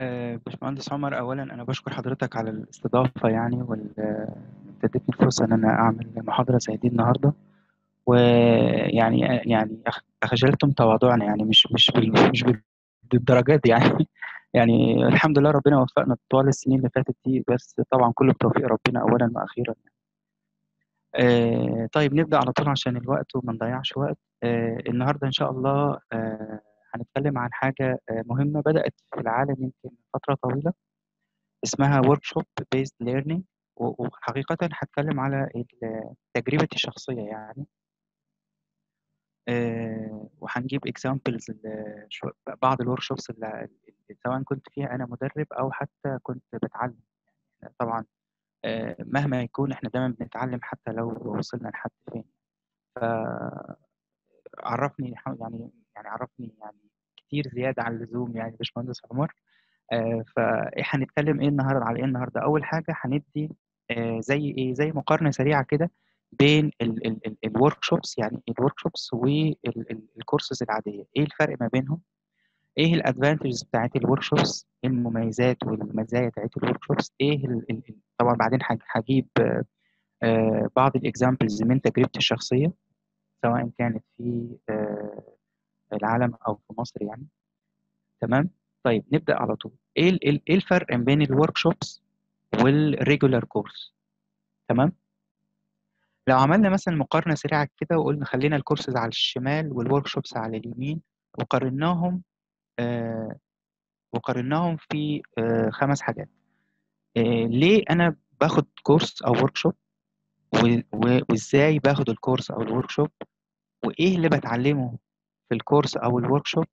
آه، باشمهندس عمر أولا أنا بشكر حضرتك على الاستضافة يعني وال أنت اديتني الفرصة إن أنا أعمل محاضرة زي دي النهاردة ويعني يعني أخ- أخجلتم تواضعنا يعني مش مش بال- مش بالدرجات دي يعني يعني الحمد لله ربنا وفقنا طوال السنين اللي فاتت دي بس طبعا كله بتوفيق ربنا أولا وأخيرا آه، طيب نبدأ على طول عشان الوقت وما نضيعش وقت آه، النهاردة إن شاء الله آه، هنتكلم عن حاجة آه، مهمة بدأت في العالم يمكن فترة طويلة اسمها workshop based learning و- وحقيقة هتكلم على ال- تجربتي الشخصية يعني آه، وهنجيب examples ل- شو- بعض الوركشوبس اللي اللي سواء كنت فيها أنا مدرب أو حتى كنت بتعلم طبعا آه، مهما يكون احنا دايما بنتعلم حتى لو وصلنا لحد فين فعرفني يعني يعني عرفني يعني كتير زيادة عن اللزوم يعني باشمهندس عمر آه، فهنتكلم ايه النهارده على ايه النهارده اول حاجه هندي آه، زي ايه زي مقارنه سريعه كده بين الورك شوبس يعني الورك شوبس والكورسز العاديه ايه الفرق ما بينهم ايه الادفانتجز بتاعت الورك شوبس المميزات والمزايا بتاعت الورك شوبس ايه ال ال ال- طبعا بعدين هج- هجيب آه، آه، بعض الاكزامبلز من تجربتي الشخصيه سواء كانت في آه، العالم او في مصر يعني تمام طيب نبدا على طول ايه ال- ال- ايه الفرق بين الورك شوبس والريجولار كورس تمام لو عملنا مثلا مقارنه سريعه كده وقلنا خلينا الكورسز على الشمال والورك شوبس على اليمين وقارناهم آه وقارناهم في آه خمس حاجات آه ليه انا باخد كورس او ورك شوب وازاي باخد الكورس او الورك شوب وايه اللي بتعلمه في الكورس او الورك شوب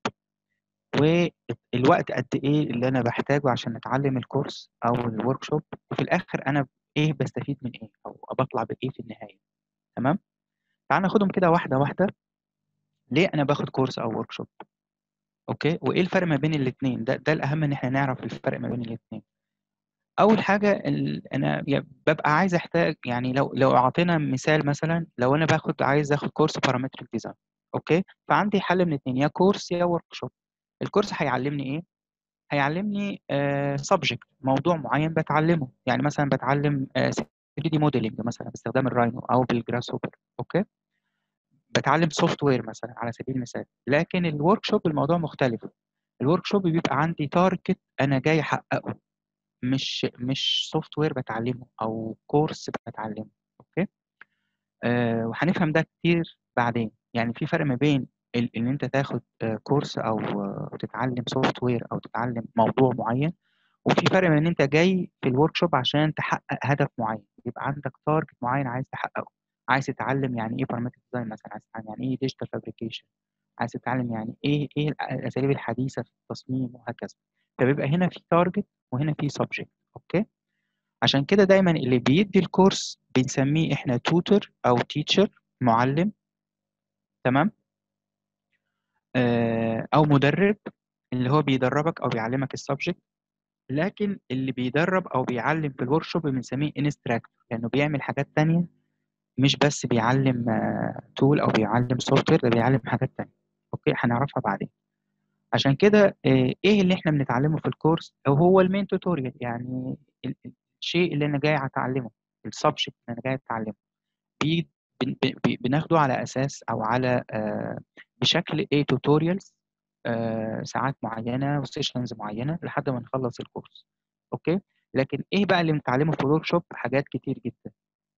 والوقت قد ايه اللي انا بحتاجه عشان اتعلم الكورس او الورك شوب وفي الاخر انا ايه بستفيد من ايه او بطلع بايه في النهايه تمام تعال ناخدهم كده واحده واحده ليه انا باخد كورس او ورك شوب اوكي وايه الفرق ما بين الاثنين ده ده الاهم ان احنا نعرف الفرق ما بين الاثنين اول حاجه ال... انا يا- ببقى عايز احتاج يعني لو لو اعطينا مثال مثلا لو انا باخد عايز اخد كورس بارامتريك ديزاين اوكي فعندي حل من اثنين يا كورس يا ورك شوب الكورس هيعلمني ايه هيعلمني سبجكت موضوع معين بتعلمه يعني مثلا بتعلم 3 دي موديلنج مثلا باستخدام الراينو او بالجراس هوبر اوكي بتعلم سوفت وير مثلا على سبيل المثال لكن الورك شوب الموضوع مختلف الورك شوب بيبقى عندي تارجت انا جاي احققه مش مش سوفت وير بتعلمه او كورس بتعلمه اوكي آه وهنفهم ده كتير بعدين يعني في فرق ما بين ال- ان انت تاخد آه كورس او آه تتعلم سوفت وير او تتعلم موضوع معين وفي فرق بين ان انت جاي في الورك شوب عشان تحقق هدف معين يبقى عندك تارجت معين عايز تحققه عايز تتعلم يعني ايه بارامتريك ديزاين مثلا عايز تتعلم يعني ايه ديجيتال فابريكيشن عايز تتعلم يعني ايه ايه الاساليب الحديثه في التصميم وهكذا فبيبقى هنا في تارجت وهنا في سبجكت اوكي عشان كده دايما اللي بيدي الكورس بنسميه احنا توتر او تيتشر معلم تمام آه او مدرب اللي هو بيدربك او بيعلمك السبجكت لكن اللي بيدرب او بيعلم في الورك شوب بنسميه انستراكتور لانه بيعمل حاجات تانية مش بس بيعلم تول او بيعلم سوفت وير ده بيعلم حاجات تانية اوكي هنعرفها بعدين عشان كده آه، ايه اللي احنا بنتعلمه في الكورس او هو المين توتوريال يعني ال- ال- الشيء اللي انا جاي اتعلمه السبجكت اللي انا جاي اتعلمه بي بن- بن- بناخده على اساس او على آه، بشكل ايه توتوريالز ساعات معينه وسيشنز معينه لحد ما نخلص الكورس اوكي لكن ايه بقى اللي بنتعلمه في الورك شوب حاجات كتير جدا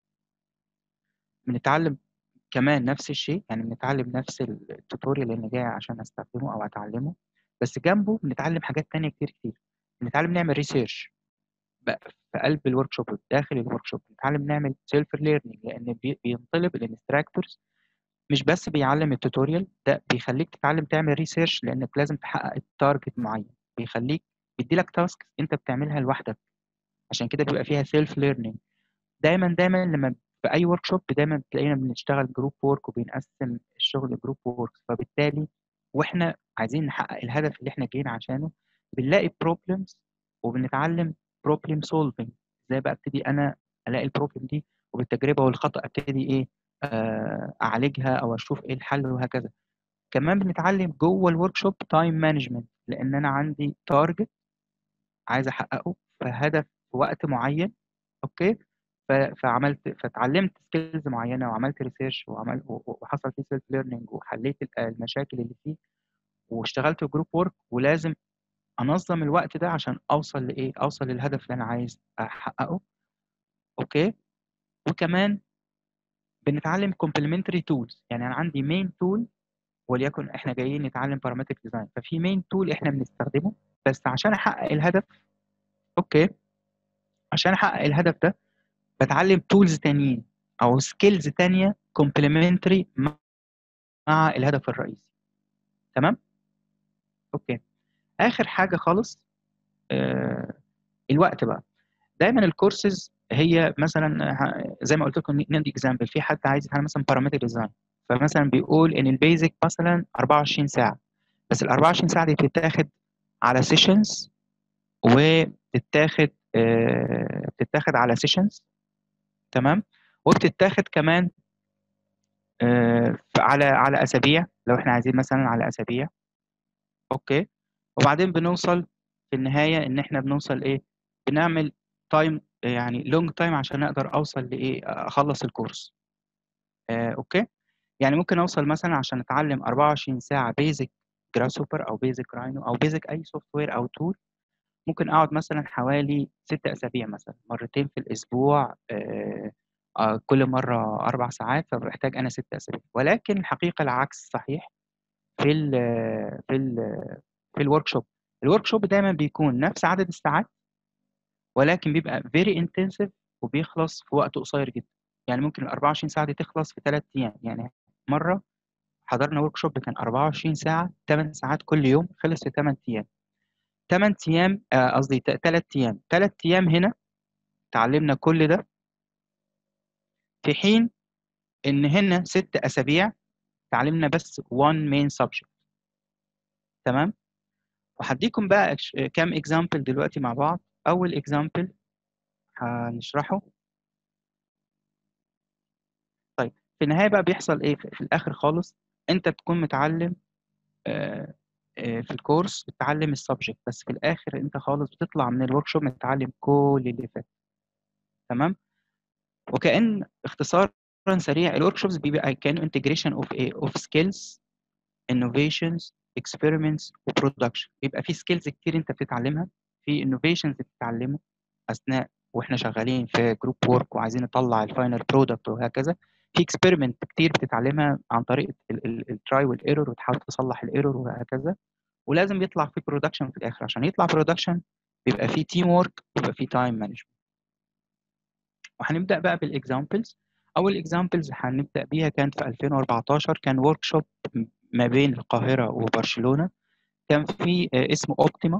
بنتعلم كمان نفس الشيء يعني بنتعلم نفس التوتوريال اللي جاي عشان استخدمه او اتعلمه بس جنبه بنتعلم حاجات تانية كتير كتير بنتعلم نعمل ريسيرش بقى في قلب الورك شوب داخل الورك شوب بنتعلم نعمل سيلف ليرنينج لان بي- بينطلب الانستراكتورز مش بس بيعلم التوتوريال ده بيخليك تتعلم تعمل ريسيرش لانك لازم تحقق التارجت معين بيخليك بيديلك تاسك انت بتعملها لوحدك عشان كده بيبقى فيها سيلف ليرنينج دايما دايما لما في اي ورك شوب دايما بتلاقينا بنشتغل جروب وورك وبنقسم الشغل جروب وورك فبالتالي واحنا عايزين نحقق الهدف اللي احنا جايين عشانه بنلاقي بروبلمز وبنتعلم بروبلم سولفنج ازاي بقى ابتدي انا الاقي البروبلم دي وبالتجربه والخطا ابتدي ايه آه، اعالجها او اشوف ايه الحل وهكذا كمان بنتعلم جوه الورك شوب تايم مانجمنت لان انا عندي تارجت عايز احققه في هدف في وقت معين اوكي ف- فعملت فتعلمت سكيلز معينه وعملت ريسيرش وعمل و- و- وحصل فيه سيلف ليرنينج وحليت ال- المشاكل اللي فيه واشتغلت جروب وورك ولازم انظم الوقت ده عشان اوصل لايه اوصل للهدف اللي انا عايز احققه اوكي وكمان بنتعلم complementary tools يعني انا عندي main tool وليكن احنا جايين نتعلم parametric design ففي main tool احنا بنستخدمه بس عشان احقق الهدف اوكي عشان احقق الهدف ده بتعلم تولز تانيين او سكيلز تانية complementary مع مع الهدف الرئيسي تمام اوكي اخر حاجه خالص آه الوقت بقى دايما الكورسز هي مثلا ه- زي ما قلت لكم ندي اكزامبل في حد عايز يتعلم مثلا بارامتر ديزاين فمثلا بيقول ان البيزك مثلا 24 ساعه بس ال 24 ساعه دي بتتاخد على سيشنز وبتتاخد آه، بتتاخد على سيشنز تمام وبتتاخد كمان آه، ف- على على اسابيع لو احنا عايزين مثلا على اسابيع اوكي وبعدين بنوصل في النهايه ان احنا بنوصل ايه بنعمل تايم يعني لونج تايم عشان اقدر اوصل لايه اخلص الكورس آه، اوكي يعني ممكن اوصل مثلا عشان اتعلم 24 ساعه بيزك جراس هوبر او بيزك راينو او بيزك اي سوفت وير او تول ممكن اقعد مثلا حوالي ست اسابيع مثلا مرتين في الاسبوع آه، آه، كل مره اربع ساعات فبحتاج انا ست اسابيع ولكن الحقيقه العكس صحيح في ال في ال في الورك شوب الورك شوب دايما بيكون نفس عدد الساعات ولكن بيبقى very intensive وبيخلص في وقت قصير جدا يعني ممكن ال 24 ساعه دي تخلص في ثلاث ايام يعني مره حضرنا ورك شوب كان 24 ساعه 8 ساعات كل يوم خلص في 8 ايام 8 ايام آه، قصدي 3 ايام 3 ايام هنا تعلمنا كل ده في حين ان هنا ست اسابيع تعلمنا بس one main subject تمام وهديكم بقى ش- كام اكزامبل دلوقتي مع بعض اول اكزامبل هنشرحه طيب في النهايه بقى بيحصل ايه في في الاخر خالص انت بتكون متعلم آه، آه، في الكورس بتتعلم السبجكت بس في الاخر انت خالص بتطلع من الورك شوب متعلم كل اللي فات تمام وكأن اختصارا سريع الورك شوبز بيبقى كانه انتجريشن اوف ايه اوف سكيلز انوفيشنز اكسبيرمنتس وبرودكشن بيبقى في سكيلز كتير انت بتتعلمها في انوفيشنز بتتعلمه اثناء واحنا شغالين في جروب وورك وعايزين نطلع الفاينل برودكت وهكذا في اكسبيرمنت كتير بتتعلمها عن طريق التراي والايرور وتحاول تصلح الايرور وهكذا ولازم يطلع في برودكشن في الاخر عشان يطلع برودكشن بيبقى في تيم وورك بيبقى في تايم مانجمنت وهنبدا بقى بالاكزامبلز اول اكزامبلز هنبدا بيها كانت في 2014 كان ورك شوب ما بين القاهره وبرشلونه كان في آه، اسمه اوبتيما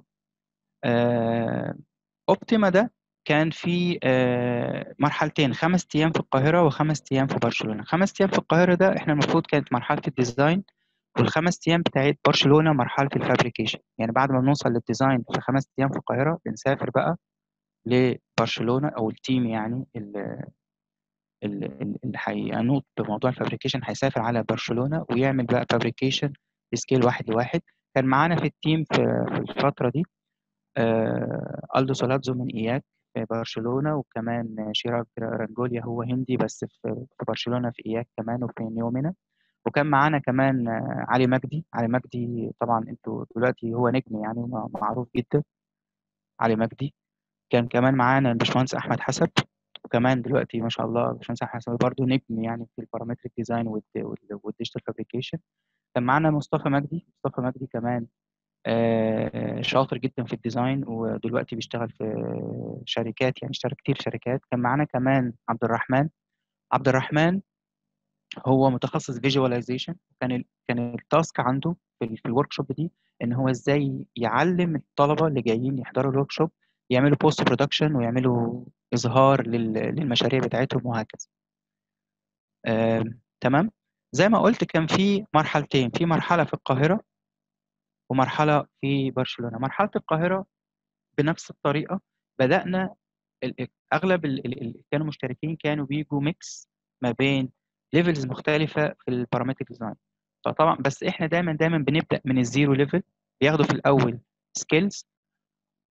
اوبتيما ده كان في آه، مرحلتين خمس ايام في القاهره وخمس ايام في برشلونه خمس ايام في القاهره ده احنا المفروض كانت مرحله الديزاين والخمس ايام بتاعت برشلونه مرحله الفابريكيشن يعني بعد ما بنوصل للديزاين في خمس ايام في القاهره بنسافر بقى لبرشلونه او التيم يعني اللي اللي هينوط بموضوع الفابريكيشن هيسافر على برشلونه ويعمل بقى فابريكيشن بسكيل واحد لواحد كان معانا في التيم في في الفتره دي آه، ألدو سولاتزو من إياك في برشلونة وكمان شيراك رانجوليا هو هندي بس في في برشلونة في إياك كمان وفي نيومنا وكان معانا كمان آه، علي مجدي علي مجدي طبعا انتوا دلوقتي هو نجم يعني مع- معروف جدا علي مجدي كان كمان معانا الباشمهندس أحمد حسب وكمان دلوقتي ما شاء الله الباشمهندس أحمد حسب برضه نجم يعني في البارامتريك ديزاين والديجيتال فابريكيشن كان معانا مصطفى مجدي مصطفى مجدي كمان آه، شاطر جدا في الديزاين ودلوقتي بيشتغل في شركات يعني اشتغل كتير في شركات كان معانا كمان عبد الرحمن عبد الرحمن هو متخصص فيجواليزيشن كان ال كان التاسك عنده في, ال- في الورك شوب دي ان هو ازاي يعلم الطلبه اللي جايين يحضروا الورك شوب يعملوا بوست برودكشن ويعملوا اظهار لل- للمشاريع بتاعتهم وهكذا آم، تمام زي ما قلت كان في مرحلتين في مرحله في القاهره ومرحله في برشلونه مرحله القاهره بنفس الطريقه بدانا ال- اغلب ال- ال- اللي كانوا مشتركين كانوا بيجوا ميكس ما بين ليفلز مختلفه في البارامتريك ديزاين فطبعا بس احنا دايما دايما بنبدا من الزيرو ليفل بياخدوا في الاول سكيلز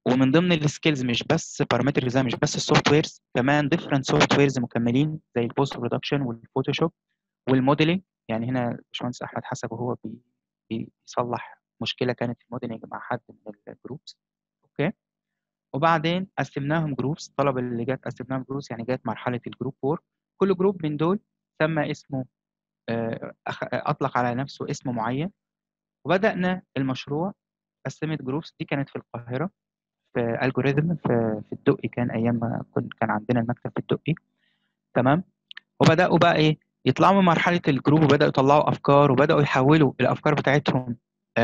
ومن ضمن السكيلز مش بس بارامتر زي مش بس السوفت ويرز كمان ديفرنت سوفت ويرز مكملين زي البوست برودكشن والفوتوشوب والموديلنج يعني هنا الباشمهندس احمد حسب وهو بي بيصلح مشكله كانت في الموديلنج مع حد من الجروبس اوكي وبعدين قسمناهم جروبس الطلبه اللي جت قسمناهم جروبس يعني جت مرحله الجروب 4 كل جروب من دول سمى اسمه اطلق على نفسه اسم معين وبدانا المشروع قسمت جروبس دي كانت في القاهره في الجوريزم في في الدقي كان ايام ما كان عندنا المكتب في الدقي تمام وبداوا بقى ايه يطلعوا من مرحله الجروب وبداوا يطلعوا افكار وبداوا يحولوا الافكار بتاعتهم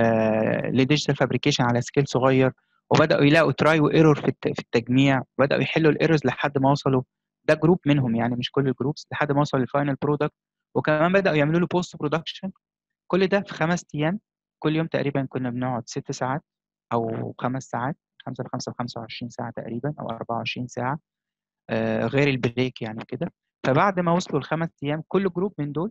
آه لديجيتال فابريكيشن على سكيل صغير وبداوا يلاقوا تراي وايرور في في التجميع وبداوا يحلوا الايرورز لحد ما وصلوا ده جروب منهم يعني مش كل الجروبس لحد ما وصلوا للفاينل برودكت وكمان بداوا يعملوا له بوست برودكشن كل ده في خمس ايام كل يوم تقريبا كنا بنقعد ست ساعات او خمس ساعات خمسة لخمسة وخمسة وعشرين ساعة تقريبا أو أربعة وعشرين ساعة آه غير البريك يعني كده فبعد ما وصلوا الخمس أيام كل جروب من دول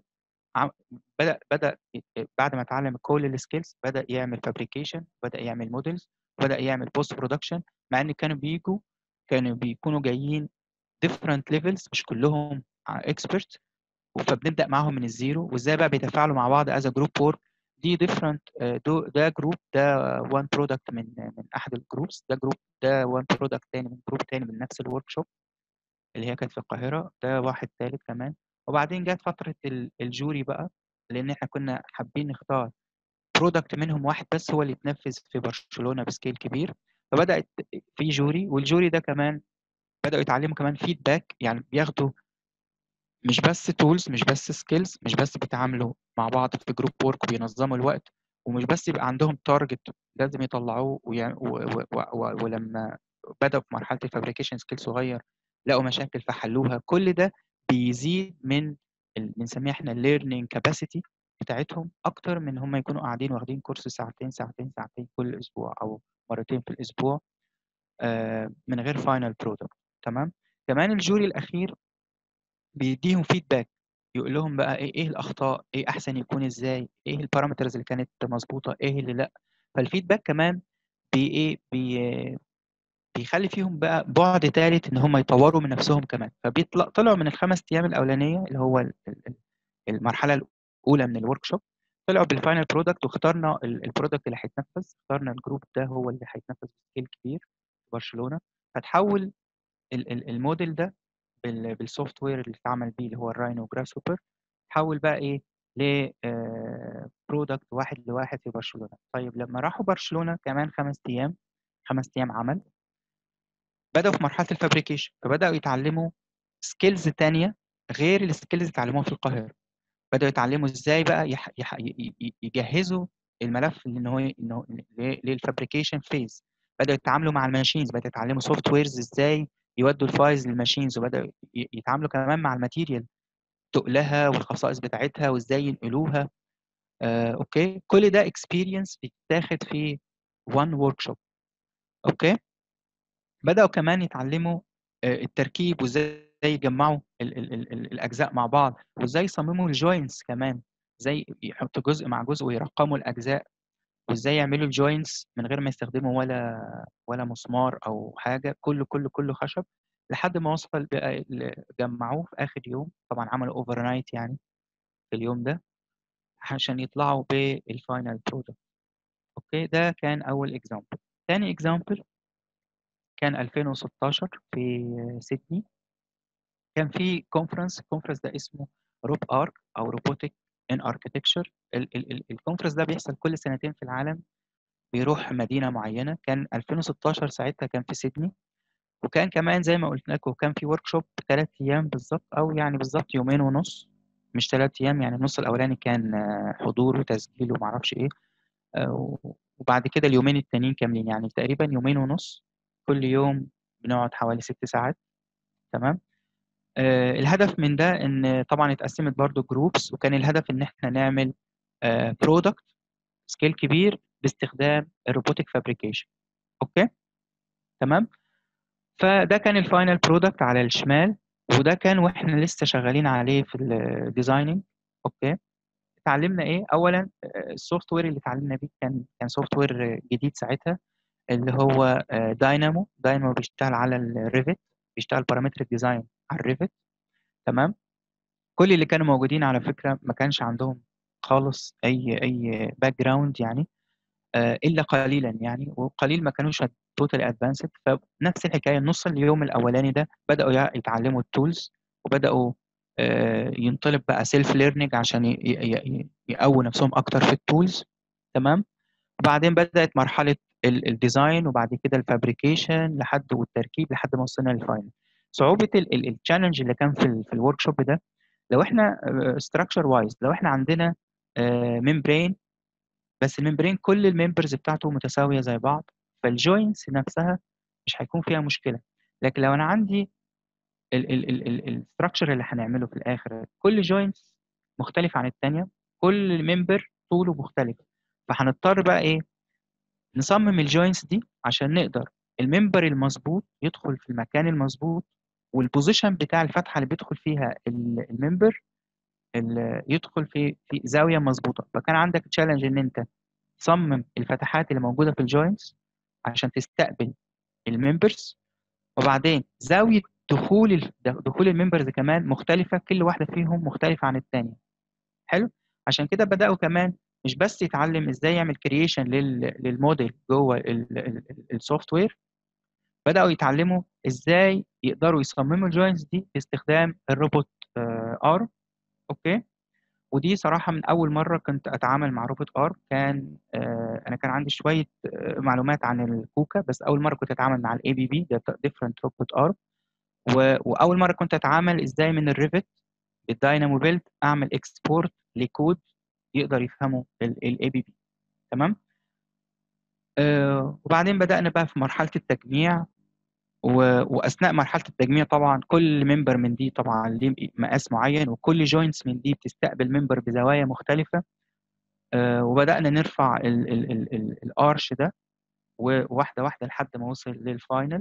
بدأ بدأ بعد ما اتعلم كل السكيلز بدأ يعمل فابريكيشن بدأ يعمل موديلز بدأ يعمل بوست برودكشن مع إن كانوا بيجوا كانوا بيكونوا جايين different levels مش كلهم اكسبرت فبنبدا معاهم من الزيرو وازاي بقى بيتفاعلوا مع بعض از جروب وورك دي ديفرنت ده جروب ده وان برودكت من من احد الجروبس ده جروب ده وان برودكت تاني من جروب تاني من نفس الورك شوب اللي هي كانت في القاهره ده واحد ثالث كمان وبعدين جت فتره الجوري بقى لان احنا كنا حابين نختار برودكت منهم واحد بس هو اللي يتنفذ في برشلونه بسكيل كبير فبدات في جوري والجوري ده كمان بداوا يتعلموا كمان فيدباك يعني بياخدوا مش بس تولز مش بس سكيلز مش بس بيتعاملوا مع بعض في جروب وورك وبينظموا الوقت ومش بس يبقى عندهم تارجت لازم يطلعوه ويعني و و و ولما بدأوا في مرحلة الفابريكيشن سكيل صغير لقوا مشاكل فحلوها كل ده بيزيد من اللي بنسميه احنا الليرنينج كاباسيتي بتاعتهم اكتر من هم يكونوا قاعدين واخدين كورس ساعتين ساعتين ساعتين كل اسبوع او مرتين في الاسبوع آه من غير فاينل برودكت تمام كمان الجوري الاخير بيديهم فيدباك يقول لهم بقى ايه ايه الاخطاء ايه احسن يكون ازاي ايه البارامترز اللي كانت مظبوطه ايه اللي لا فالفيدباك كمان بي ايه بي بيخلي فيهم بقى بعد ثالث ان هم يطوروا من نفسهم كمان فبيطلع طلعوا من الخمس ايام الاولانيه اللي هو المرحله الاولى من الورك شوب طلعوا بالفاينل برودكت واخترنا البرودكت اللي هيتنفذ اخترنا الجروب ده هو اللي هيتنفذ بسكيل كبير في برشلونه فتحول الموديل ده بالسوفت وير اللي اتعمل بيه اللي هو الراينو جراس هوبر حول بقى ايه ل برودكت واحد لواحد في برشلونه طيب لما راحوا برشلونه كمان خمس ايام خمس ايام عمل بداوا في مرحله الفابريكيشن فبداوا يتعلموا سكيلز تانية غير السكيلز اللي اتعلموها في القاهره بداوا يتعلموا ازاي بقى يح... يح... يجهزوا الملف ان هو انه للفابريكيشن فيز بداوا يتعاملوا مع الماشينز بداوا يتعلموا سوفت ويرز ازاي يودوا الفايلز للماشينز وبداوا يتعاملوا كمان مع الماتيريال تقلها والخصائص بتاعتها وازاي ينقلوها آه، اوكي كل ده اكسبيرينس بيتاخد في وان ورك شوب اوكي بداوا كمان يتعلموا آه، التركيب وازاي يجمعوا ال ال ال ال الاجزاء مع بعض وازاي يصمموا الجوينتس كمان ازاي يحطوا جزء مع جزء ويرقموا الاجزاء وازاي يعملوا الجوينتس من غير ما يستخدموا ولا ولا مسمار او حاجه كله كله كله خشب لحد ما وصل بقى جمعوه في اخر يوم طبعا عملوا اوفر نايت يعني في اليوم ده عشان يطلعوا بالفاينل برودكت اوكي ده كان اول اكزامبل تاني اكزامبل كان 2016 في سيدني كان في كونفرنس الكونفرنس ده اسمه روب ارك او روبوتك ان اركتكتشر الكونفرنس ده بيحصل كل سنتين في العالم بيروح مدينه معينه كان 2016 ساعتها كان في سيدني وكان كمان زي ما قلت لكم كان في ورك شوب ثلاث ايام بالظبط او يعني بالظبط يومين ونص مش ثلاث ايام يعني النص الاولاني كان حضور وتسجيل وما اعرفش ايه وبعد كده اليومين التانيين كاملين يعني تقريبا يومين ونص كل يوم بنقعد حوالي ست ساعات تمام آه الهدف من ده ان طبعا اتقسمت برضو جروبس وكان الهدف ان احنا نعمل برودكت آه سكيل كبير باستخدام الروبوتك فابريكيشن اوكي تمام فده كان الفاينل برودكت على الشمال وده كان واحنا لسه شغالين عليه في الديزايننج اوكي اتعلمنا ايه اولا السوفت وير اللي اتعلمنا بيه كان كان سوفت وير جديد ساعتها اللي هو داينامو داينامو بيشتغل على الريفت بيشتغل بارامتريك ديزاين على الريفت تمام كل اللي كانوا موجودين على فكره ما كانش عندهم خالص اي اي باك جراوند يعني آه، الا قليلا يعني وقليل ما كانوش توتال ادفانسد فنفس الحكايه النص اليوم الاولاني ده بداوا يع- يتعلموا التولز وبداوا آه، ينطلب بقى سيلف ليرنينج عشان ي- ي- ي- يقووا نفسهم اكتر في التولز تمام وبعدين بدات مرحله ال- الديزاين وبعد كده الفابريكيشن لحد والتركيب لحد ما وصلنا للفاينل صعوبه التشالنج اللي كان في ال في الورك شوب ده لو احنا ستراكشر وايز لو احنا عندنا ممبرين بس الممبرين كل الممبرز بتاعته متساويه زي بعض فالجوينتس نفسها مش هيكون فيها مشكله لكن لو انا عندي الستراكشر اللي هنعمله في الاخر كل جوينتس مختلف عن الثانيه كل ممبر طوله مختلف فهنضطر بقى ايه نصمم الجوينتس دي عشان نقدر الممبر المظبوط يدخل في المكان المظبوط والبوزيشن بتاع الفتحه اللي بيدخل فيها ال- الممبر ال- يدخل في في زاويه مظبوطه فكان عندك تشالنج ان انت تصمم الفتحات اللي موجوده في الجوينتس عشان تستقبل الممبرز وبعدين زاويه دخول ال- دخول الممبرز كمان مختلفه كل واحده فيهم مختلفه عن الثانيه حلو عشان كده بداوا كمان مش بس يتعلم ازاي يعمل كرييشن للموديل جوه السوفت وير بداوا يتعلموا ازاي يقدروا يصمموا الجوينتس دي باستخدام الروبوت ار اوكي ودي صراحه من اول مره كنت اتعامل مع روبوت ار كان آه، انا كان عندي شويه آه، معلومات عن الكوكا بس اول مره كنت اتعامل مع الاي بي بي ده ديفرنت روبوت ار واول مره كنت اتعامل ازاي من الريفت بالداينامو بيلد اعمل اكسبورت لكود يقدر يفهمه الاي بي بي تمام آه، وبعدين بدانا بقى في مرحله التجميع و- واثناء مرحله التجميع طبعا كل ممبر من دي طبعا ليه مقاس معين وكل جوينتس من دي بتستقبل ممبر بزوايا مختلفه آه، وبدانا نرفع ال- ال- ال- ال- الارش ده وواحده واحده لحد ما وصل للفاينل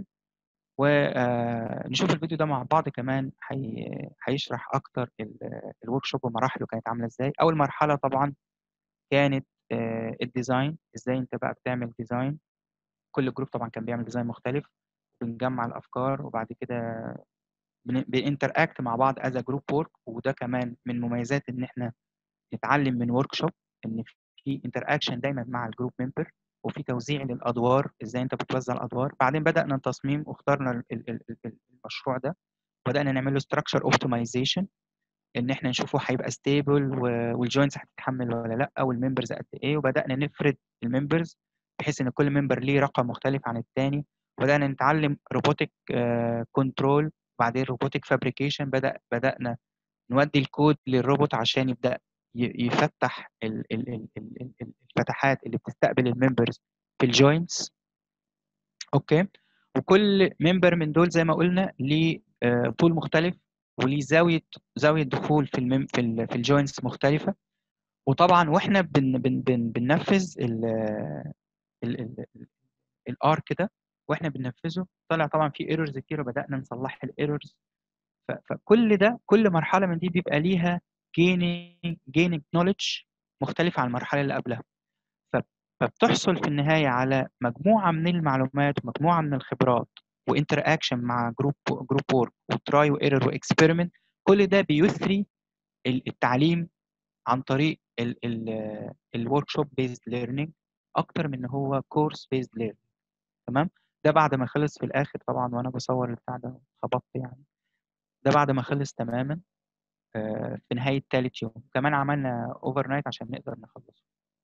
ونشوف الفيديو ده مع بعض كمان هي- هيشرح اكتر الورك شوب ومراحله كانت عامله ازاي اول مرحله طبعا كانت آه، الديزاين ازاي انت بقى بتعمل ديزاين كل جروب طبعا كان بيعمل ديزاين مختلف بنجمع الافكار وبعد كده بنinteract مع بعض as a group work وده كمان من مميزات ان احنا نتعلم من ورك شوب ان في interaction دايما مع الجروب ممبر وفي توزيع للادوار ازاي انت بتوزع الادوار بعدين بدانا التصميم واخترنا ال- ال- ال- ال- المشروع ده بدانا نعمل له structure optimization ان احنا نشوفه هيبقى ستيبل والجوينتس هتتحمل ولا لا والممبرز قد ايه وبدانا نفرد الممبرز بحيث ان كل ممبر ليه رقم مختلف عن الثاني بدانا نتعلم روبوتك كنترول وبعدين روبوتك فابريكيشن بدا بدانا نودي الكود للروبوت عشان يبدا ي- يفتح ال- ال- ال- ال- ال- ال- الفتحات اللي بتستقبل الممبرز في الجوينتس اوكي وكل ممبر من دول زي ما قلنا ليه آه، طول مختلف وليه زاويه زاويه دخول في المم في ال في الجوينتس مختلفه وطبعا واحنا بن بن بن بننفذ ال ال ال الار كده واحنا بننفذه طلع طبعا في ايرورز كتير وبدانا نصلح الايرورز فكل ده كل مرحله من دي بيبقى ليها gaining gaining knowledge مختلفه عن المرحله اللي قبلها ف- فبتحصل في النهايه على مجموعه من المعلومات ومجموعه من الخبرات وانتر اكشن مع جروب جروب وورك وتراي وايرور واكسبيرمنت كل ده بيثري ال- التعليم عن طريق الورك شوب بيزد ليرنينج اكتر من ان هو كورس بيزد ليرنينج تمام ده بعد ما خلص في الاخر طبعا وانا بصور البتاع ده خبطت يعني ده بعد ما خلص تماما آه، في نهايه ثالث يوم كمان عملنا اوفر نايت عشان نقدر نخلصه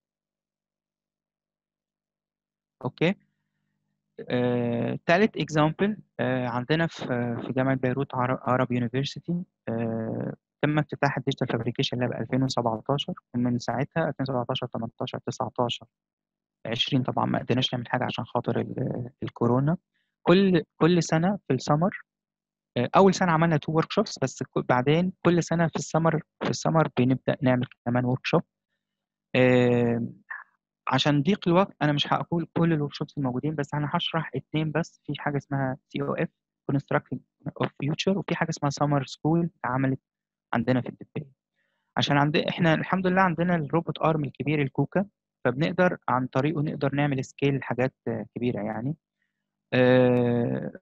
اوكي آه، ثالث اكزامبل عندنا في في جامعه بيروت عرب يونيفرسيتي تم افتتاح الديجيتال فابريكيشن لاب 2017 ومن ساعتها 2017 18 19 20 طبعا ما قدرناش نعمل حاجه عشان خاطر ال- الكورونا كل كل سنه في السمر آه، اول سنه عملنا تو ورك شوبس بس ك- بعدين كل سنه في السمر في السمر بنبدا نعمل كمان ورك شوب عشان ضيق الوقت انا مش هقول كل الورك شوبس الموجودين بس انا هشرح اتنين بس في حاجه اسمها سي او اف كونستراكتنج اوف فيوتشر وفي حاجه اسمها سمر سكول اتعملت عندنا في الدبي عشان عند احنا الحمد لله عندنا الروبوت ارم الكبير الكوكا فبنقدر عن طريقه نقدر نعمل سكيل لحاجات كبيره يعني آه،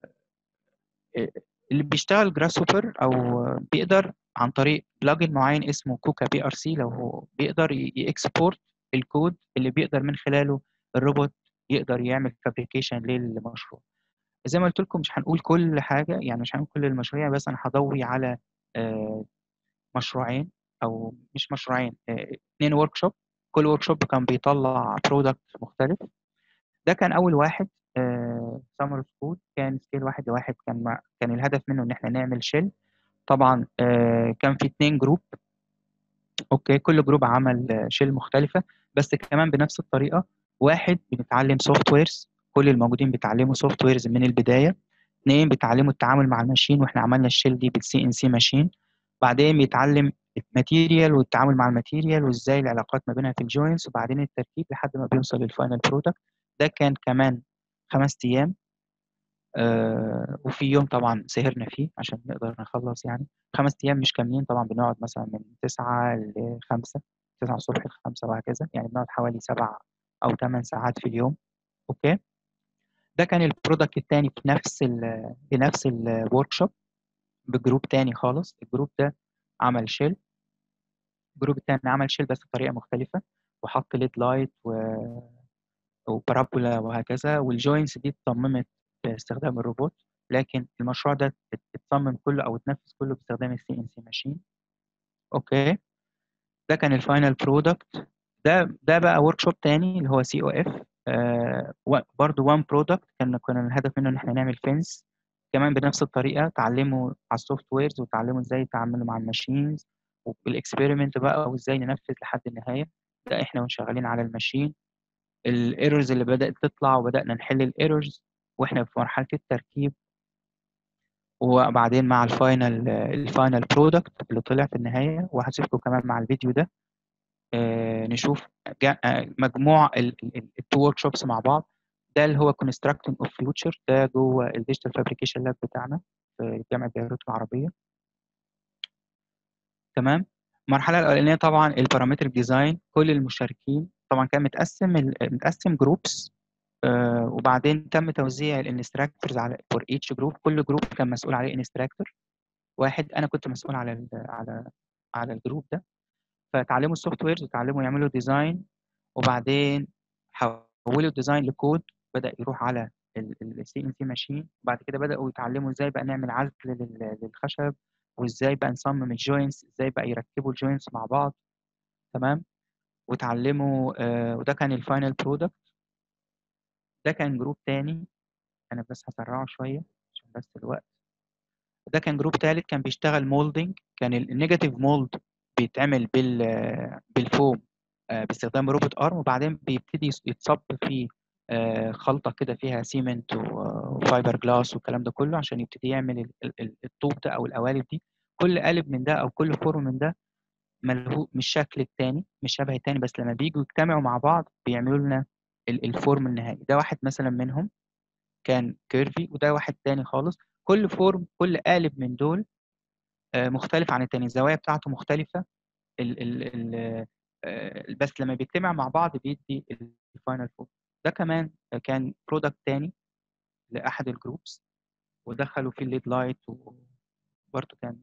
اللي بيشتغل جراس هوبر او بيقدر عن طريق بلجن معين اسمه كوكا بي ار سي لو هو بيقدر يكسبورت الكود اللي بيقدر من خلاله الروبوت يقدر يعمل فابريكيشن للمشروع زي ما قلت لكم مش هنقول كل حاجه يعني مش هنقول كل المشاريع بس انا هضوي على آه، مشروعين او مش مشروعين آه، اثنين ورك شوب كل ورك شوب كان بيطلع برودكت مختلف ده كان اول واحد سمر سكول كان سكيل واحد لواحد كان مع كان الهدف منه ان احنا نعمل شيل طبعا آه، كان في اتنين جروب اوكي كل جروب عمل شيل مختلفه بس كمان بنفس الطريقه واحد بنتعلم سوفت ويرز كل الموجودين بيتعلموا سوفت ويرز من البدايه اثنين بيتعلموا التعامل مع الماشين واحنا عملنا الشيل دي بالسي ان سي ماشين بعدين بيتعلم الماتيريال والتعامل مع الماتيريال وازاي العلاقات ما بينها في الجوينتس وبعدين التركيب لحد ما بيوصل للفاينل برودكت ده كان كمان خمس ايام آه وفي يوم طبعا سهرنا فيه عشان نقدر نخلص يعني خمس ايام مش كاملين طبعا بنقعد مثلا من تسعة لخمسة تسعة الصبح لخمسة وهكذا يعني بنقعد حوالي سبع أو ثمان ساعات في اليوم أوكي ده كان البرودكت التاني في نفس ال في نفس الورك شوب بجروب تاني خالص الجروب ده عمل شيل الجروب التاني عمل شيل بس بطريقة مختلفة وحط ليد لايت و... وبارابولا وهكذا والجوينتس دي اتصممت باستخدام الروبوت لكن المشروع ده اتصمم كله او اتنفذ كله باستخدام السي ان سي ماشين اوكي ده كان الفاينل برودكت ده ده بقى ورك شوب تاني اللي هو سي او اف برضه وان برودكت كان كان الهدف منه ان احنا نعمل فينس كمان بنفس الطريقه تعلموا على السوفت ويرز وتعلموا ازاي يتعاملوا مع الماشينز والاكسبيرمنت بقى وازاي ننفذ لحد النهايه ده احنا وشغالين على الماشين الايرورز اللي بدات تطلع وبدانا نحل الايرورز واحنا في مرحله التركيب وبعدين مع الفاينل الفاينل برودكت اللي طلع في النهايه وهسيبكم كمان مع الفيديو ده آه نشوف مجموع التو ورك شوبس مع بعض ده اللي هو كونستراكتنج اوف فيوتشر ده جوه الديجيتال فابريكيشن لاب بتاعنا في جامعه بيروت العربيه تمام المرحله الاولانيه طبعا البارامتريك ديزاين كل المشاركين طبعا كان متقسم متقسم جروبس آه وبعدين تم توزيع الانستراكتورز على فور ايتش جروب كل جروب كان مسؤول عليه انستراكتور واحد انا كنت مسؤول على ال على على الجروب ده فتعلموا السوفت ويرز وتعلموا يعملوا ديزاين وبعدين حولوا الديزاين لكود بدا يروح على السي ان سي ماشين وبعد كده بداوا يتعلموا ازاي بقى نعمل عزل للخشب وازاي بقى نصمم الجوينتس ازاي بقى يركبوا الجوينتس مع بعض تمام وتعلموا آه وده كان الفاينل برودكت ده كان جروب تاني انا بس هسرعه شويه عشان بس الوقت ده كان جروب تالت كان بيشتغل مولدنج كان النيجاتيف مولد بيتعمل بال بالفوم باستخدام روبوت ارم وبعدين بيبتدي يتصب في خلطه كده فيها سيمنت وفايبر جلاس والكلام ده كله عشان يبتدي يعمل الطوب ده او القوالب دي كل قالب من ده او كل فورم من ده ملهو مش شكل التاني مش شبه التاني بس لما بيجوا يجتمعوا مع بعض بيعملوا لنا الفورم النهائي ده واحد مثلا منهم كان كيرفي وده واحد تاني خالص كل فورم كل قالب من دول مختلف عن التاني الزوايا بتاعته مختلفة ال ال ال بس لما بيجتمع مع بعض بيدي الفاينل فورم ده كمان كان برودكت تاني لأحد الجروبس ودخلوا فيه الليد لايت وبرضه كان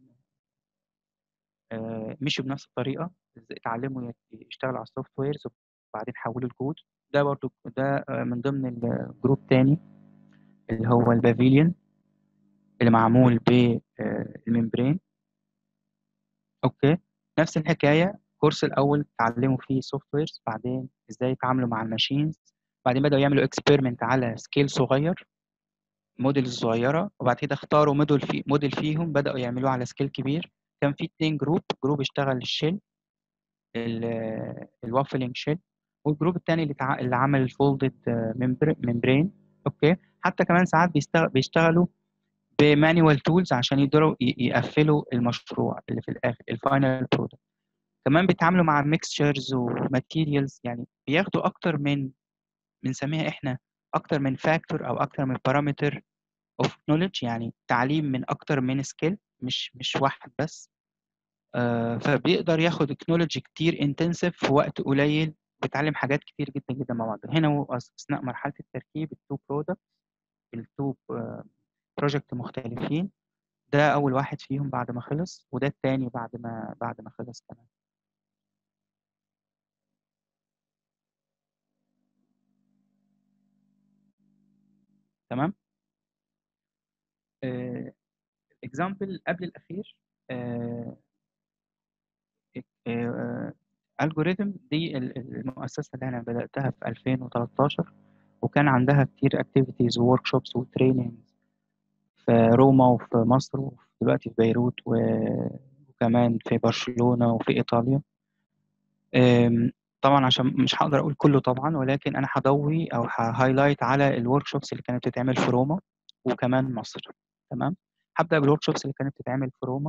مشوا بنفس الطريقة اتعلموا يشتغلوا على السوفت ويرز وبعدين حولوا الكود ده برضه ده من ضمن الجروب تاني اللي هو البافيليون اللي معمول بالممبرين اوكي نفس الحكايه الكورس الاول اتعلموا فيه سوفت ويرز بعدين ازاي يتعاملوا مع الماشينز بعدين بداوا يعملوا اكسبيرمنت على سكيل صغير موديل صغيره وبعد كده اختاروا موديل في موديل فيهم بداوا يعملوه على سكيل كبير كان في اتنين جروب جروب اشتغل الشيل الوافلنج شيل والجروب الثاني اللي, تع... اللي عمل الفولدد ممبرين اوكي حتى كمان ساعات بيشتغل بيشتغلوا بمانيوال تولز عشان يقدروا يقفلوا المشروع اللي في الاخر الفاينل برودكت كمان بيتعاملوا مع ميكستشرز وماتيريالز يعني بياخدوا اكتر من بنسميها احنا اكتر من فاكتور او اكتر من بارامتر اوف نوليدج يعني تعليم من اكتر من سكيل مش مش واحد بس آه فبيقدر ياخد نوليدج كتير انتنسيف في وقت قليل بتتعلم حاجات كتير جدا جدا مع بعض هنا هو اثناء مرحله التركيب التو برودكت التو بروجكت مختلفين ده اول واحد فيهم بعد ما خلص وده التاني بعد ما بعد ما خلص كمان تمام اكزامبل قبل الاخير الجوريثم دي المؤسسه اللي انا بداتها في 2013 وكان عندها كتير اكتيفيتيز وورك شوبس وتريننج في روما وفي مصر ودلوقتي في بيروت وكمان في برشلونه وفي ايطاليا طبعا عشان مش هقدر اقول كله طبعا ولكن انا هضوي او هايلايت على الورك شوبس اللي كانت بتتعمل في روما وكمان مصر تمام هبدا بالورك شوبس اللي كانت بتتعمل في روما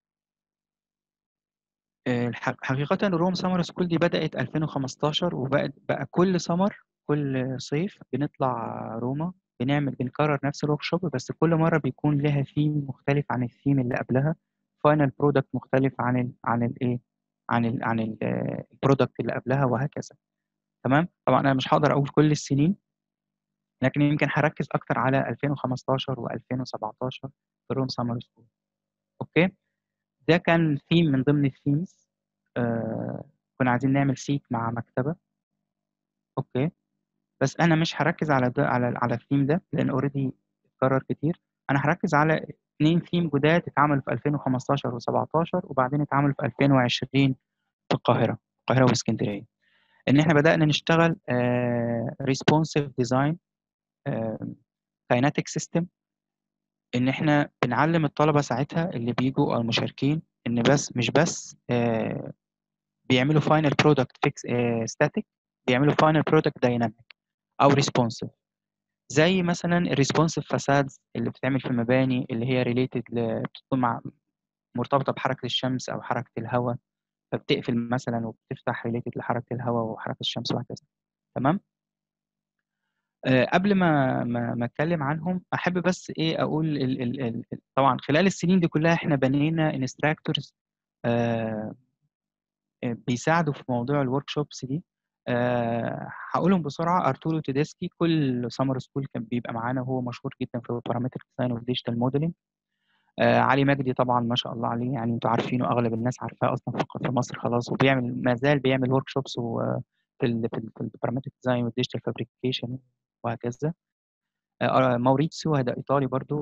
حقيقة روم سمر سكول دي بدأت 2015 وبقت بقى كل سمر كل صيف بنطلع روما بنعمل بنكرر نفس الورك شوب بس كل مرة بيكون لها ثيم مختلف عن الثيم اللي قبلها فاينل برودكت مختلف عن ال عن الايه عن ال عن البرودكت اللي قبلها وهكذا تمام طبعا انا مش هقدر اقول كل السنين لكن يمكن هركز اكتر على 2015 و2017 في روم سمر سكول اوكي ده كان ثيم من ضمن الثيمز آه كنا عايزين نعمل سيت مع مكتبه اوكي بس انا مش هركز على ده على على الثيم ده لان اوريدي اتكرر كتير انا هركز على اثنين ثيم جداد اتعملوا في 2015 و17 وبعدين اتعملوا في 2020 في القاهره القاهره واسكندريه ان احنا بدانا نشتغل ريسبونسيف ديزاين كايناتيك سيستم ان احنا بنعلم الطلبه ساعتها اللي بيجوا او المشاركين ان بس مش بس آه بيعملوا فاينل برودكت فيكس ستاتيك بيعملوا فاينل برودكت دايناميك او ريسبونسيف زي مثلا الريسبونسيف فاسادز اللي بتتعمل في المباني اللي هي ريليتد بتكون مع مرتبطه بحركه الشمس او حركه الهواء فبتقفل مثلا وبتفتح ريليتد لحركه الهواء وحركه الشمس وهكذا تمام أه قبل ما ما ما اتكلم عنهم احب بس ايه اقول ال ال ال طبعا خلال السنين دي كلها احنا بنينا انستراكتورز أه بيساعدوا في موضوع الورك شوبس دي أه هقولهم بسرعه ارتورو تيدسكي كل سمر سكول كان بيبقى معانا وهو مشهور جدا في البارامتريك ديزاين والديجيتال موديلنج علي مجدي طبعا ما شاء الله عليه يعني انتوا عارفينه اغلب الناس عارفاه اصلا فقط في مصر خلاص وبيعمل ما زال بيعمل ورك شوبس في ال في, ال في البارامتريك ديزاين والديجيتال فابريكيشن وهكذا موريتسيو هذا ايطالي برضو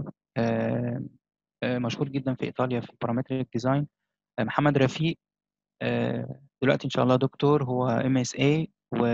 مشهور جدا في ايطاليا في البارامتريك ديزاين محمد رفيق دلوقتي ان شاء الله دكتور هو ام اس اي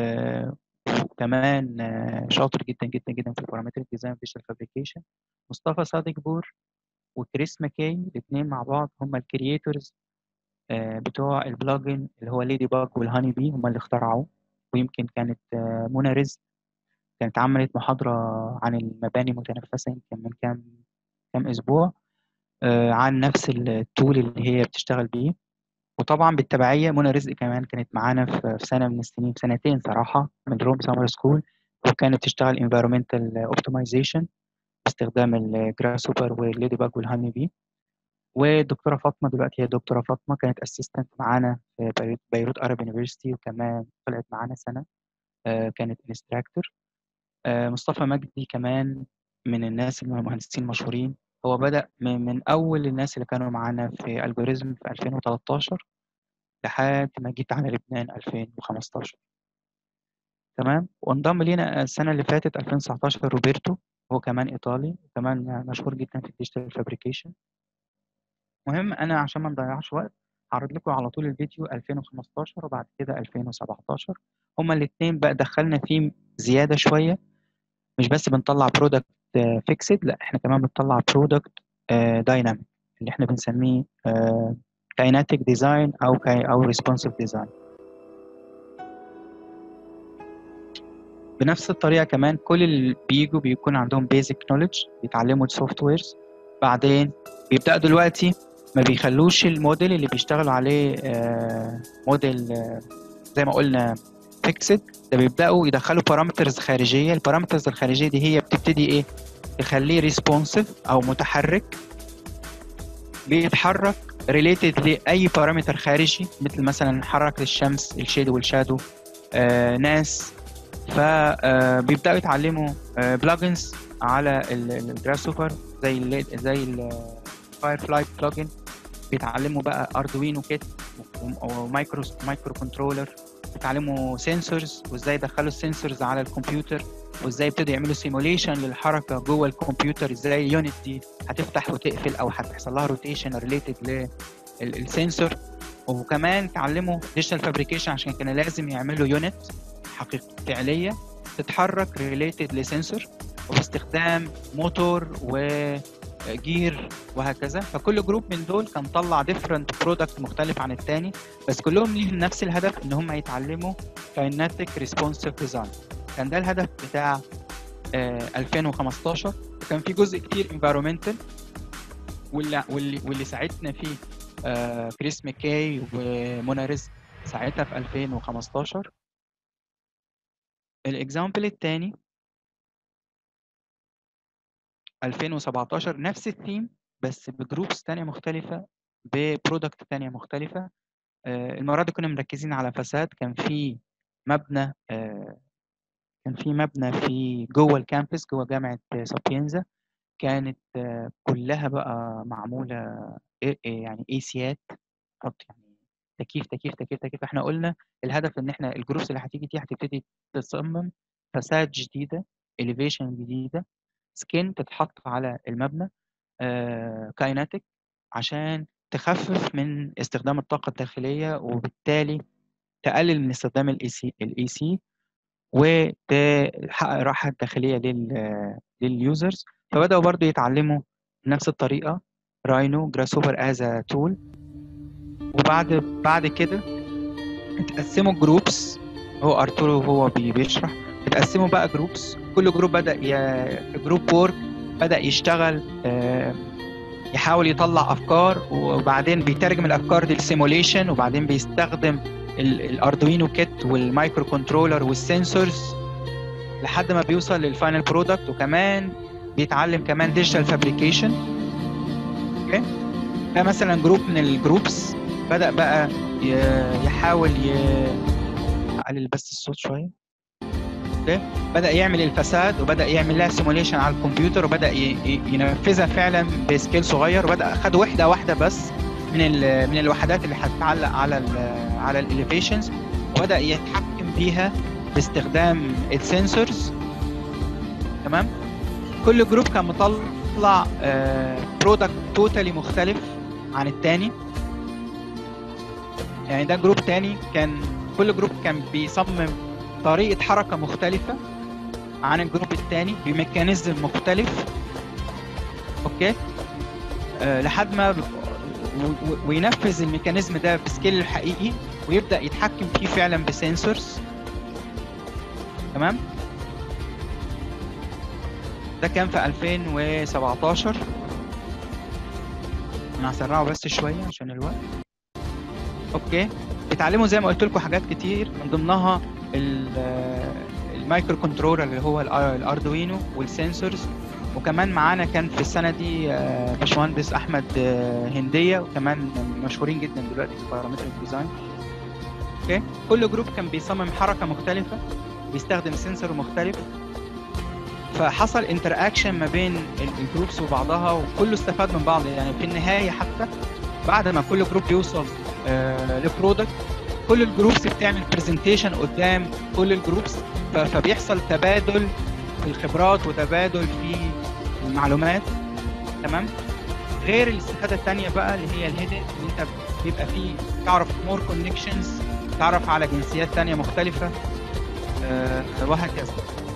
وكمان شاطر جدا جدا جدا في البارامتريك ديزاين والديجيتال فابريكيشن مصطفى صادق بور وكريس ماكاي الاثنين مع بعض هم الكرييتورز بتوع البلجن اللي هو ليدي باج والهاني بي هم اللي اخترعوه ويمكن كانت منى رزق كانت عملت محاضرة عن المباني المتنفسة يمكن من كام كام أسبوع عن نفس التول اللي هي بتشتغل بيه وطبعا بالتبعية منى رزق كمان كانت معانا في سنة من السنين سنتين صراحة من روم سمر سكول وكانت بتشتغل environmental optimization باستخدام الجراس سوبر والليدي باج والهاني بي والدكتورة فاطمة دلوقتي هي دكتورة فاطمة كانت اسيستنت معانا في بيروت, بيروت أرب يونيفرسيتي وكمان طلعت معانا سنة كانت انستراكتور مصطفى مجدي كمان من الناس المهندسين المشهورين هو بدأ من أول الناس اللي كانوا معانا في الجوريزم في 2013 لحد ما جيت على لبنان 2015 تمام وانضم لينا السنة اللي فاتت 2019 روبرتو هو كمان إيطالي وكمان مشهور جدا في الديجيتال فابريكيشن مهم أنا عشان ما نضيعش وقت هعرض لكم على طول الفيديو 2015 وبعد كده 2017 هما الاثنين بقى دخلنا فيه زيادة شوية مش بس بنطلع برودكت فيكسد لا احنا كمان بنطلع برودكت دايناميك اللي احنا بنسميه كايناتيك ديزاين او كي او ريسبونسيف ديزاين بنفس الطريقه كمان كل اللي بيجوا بيكون عندهم بيزك نوليدج بيتعلموا السوفت ويرز بعدين بيبداوا دلوقتي ما بيخلوش الموديل اللي بيشتغلوا عليه موديل زي ما قلنا فيكسد ده بيبداوا يدخلوا بارامترز خارجيه البارامترز الخارجيه دي هي بتبتدي ايه تخليه ريسبونسيف او متحرك بيتحرك ريليتد لاي بارامتر خارجي مثل مثلا نحرك للشمس الشيد والشادو آه، ناس فبيبداوا يتعلموا بلجنز على الجراس سوبر زي ال زي الفاير فلاي بلجن بيتعلموا بقى اردوينو كيت ومايكرو مايكرو كنترولر بيتعلموا سنسورز وازاي يدخلوا السنسورز على الكمبيوتر وازاي يبتدوا يعملوا سيموليشن للحركه جوه الكمبيوتر ازاي اليونت دي هتفتح وتقفل او هتحصل لها روتيشن ريليتد للسنسور وكمان اتعلموا ديجيتال فابريكيشن عشان كان لازم يعملوا يونت حقيقة فعلية تتحرك ريليتد لسنسور وباستخدام موتور وجير وهكذا فكل جروب من دول كان طلع ديفرنت برودكت مختلف عن التاني بس كلهم ليهم نفس الهدف ان هم يتعلموا كايناتيك ريسبونسيف ديزاين كان ده الهدف بتاع آه 2015 وكان في جزء كتير انفيرومنتال واللي واللي واللي ساعدنا فيه آه كريس ميكاي ومنى رزق ساعتها في 2015 الاكزامبل الثاني 2017 نفس الثيم بس بجروبس تانية مختلفة ببرودكت تانية مختلفة آه المرة دي كنا مركزين على فساد كان في مبنى آه كان في مبنى في جوه الكامبس جوه جامعة سابينزا كانت آه كلها بقى معمولة يعني ايسيات حط يعني تكييف تكييف تكييف تكييف احنا قلنا الهدف ان احنا الجروبس اللي هتيجي دي هتبتدي تصمم فساد جديده اليفيشن جديده سكين تتحط على المبنى آه كايناتيك عشان تخفف من استخدام الطاقه الداخليه وبالتالي تقلل من استخدام الاي سي الاي سي وتحقق راحه داخليه لل لليوزرز فبداوا برضو يتعلموا بنفس الطريقه راينو جراسوفر از تول وبعد بعد كده اتقسموا جروبس هو ارتورو هو بيشرح اتقسموا بقى جروبس كل جروب بدا ي... جروب وورك بدا يشتغل يحاول يطلع افكار وبعدين بيترجم الافكار دي لسيموليشن وبعدين بيستخدم الاردوينو كيت والمايكرو كنترولر والسنسورز لحد ما بيوصل للفاينل برودكت وكمان بيتعلم كمان ديجيتال فابريكيشن اوكي ده مثلا جروب من الجروبس بدا بقى يحاول اقلل بس الصوت شويه اوكي بدا يعمل الفساد وبدا يعمل لها سيموليشن على الكمبيوتر وبدا ينفذها فعلا بسكيل صغير وبدا خد وحده واحده بس من من الوحدات اللي هتتعلق على ال على الاليفيشنز وبدا يتحكم بيها باستخدام السنسورز تمام كل جروب كان مطلع برودكت توتالي مختلف عن التاني يعني ده جروب تاني كان كل جروب كان بيصمم طريقة حركة مختلفة عن الجروب التاني بميكانيزم مختلف اوكي أه لحد ما وينفذ الميكانيزم ده بسكيل الحقيقي ويبدأ يتحكم فيه فعلا بسنسورز تمام ده كان في 2017 انا هسرعه بس شويه عشان الوقت اوكي بيتعلموا زي ما قلت لكم حاجات كتير من ضمنها المايكرو كنترولر اللي هو الاردوينو والسنسورز وكمان معانا كان في السنه دي باشمهندس احمد هنديه وكمان مشهورين جدا دلوقتي في بارامتريك ديزاين اوكي كل جروب كان بيصمم حركه مختلفه بيستخدم سنسور مختلف فحصل انتر اكشن ما بين الجروبس وبعضها وكله استفاد من بعض يعني في النهايه حتى بعد ما كل جروب يوصل آه لبرودكت كل الجروبس بتعمل برزنتيشن قدام كل الجروبس فبيحصل تبادل في الخبرات وتبادل في المعلومات تمام غير الاستفاده الثانيه بقى اللي هي الهيدن ان انت بيبقى فيه تعرف مور كونكشنز تعرف على جنسيات ثانيه مختلفه أه وهكذا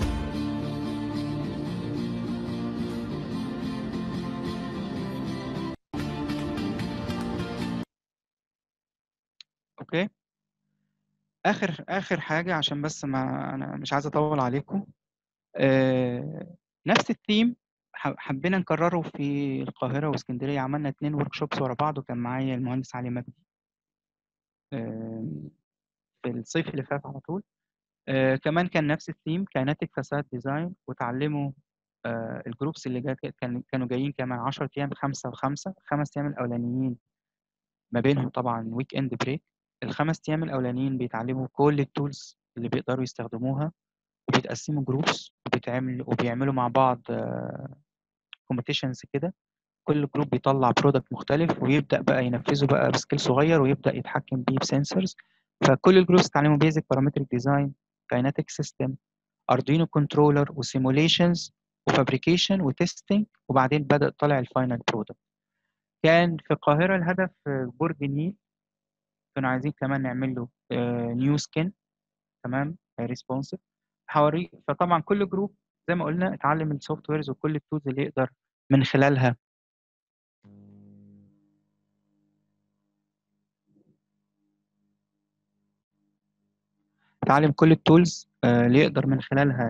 اوكي اخر اخر حاجه عشان بس ما انا مش عايز اطول عليكم أه نفس الثيم حبينا نكرره في القاهره واسكندريه عملنا اتنين ورك شوبس ورا بعض وكان معايا المهندس علي مجدي أه في الصيف اللي فات على طول أه كمان كان نفس الثيم كايناتيك فساد ديزاين وتعلموا أه الجروبس اللي جات كان كانوا جايين كمان 10 ايام خمسه وخمسه خمس ايام الاولانيين ما بينهم طبعا ويك اند بريك الخمس ايام الاولانيين بيتعلموا كل التولز اللي بيقدروا يستخدموها وبيتقسموا جروبس وبيتعمل وبيعملوا مع بعض كومبيتيشنز كده كل جروب بيطلع برودكت مختلف ويبدا بقى ينفذه بقى بسكيل صغير ويبدا يتحكم بيه بسنسورز فكل الجروبس اتعلموا بيزك بارامتريك ديزاين كايناتيك سيستم اردوينو كنترولر وسيموليشنز وفابريكيشن وتستنج وبعدين بدا طلع الفاينل برودكت كان في القاهره الهدف برج النيل كانوا عايزين كمان نعمل له نيو سكين تمام ريسبونسيف هوري فطبعا كل جروب زي ما قلنا اتعلم السوفت ويرز وكل التولز اللي يقدر من خلالها اتعلم كل التولز اللي يقدر من خلالها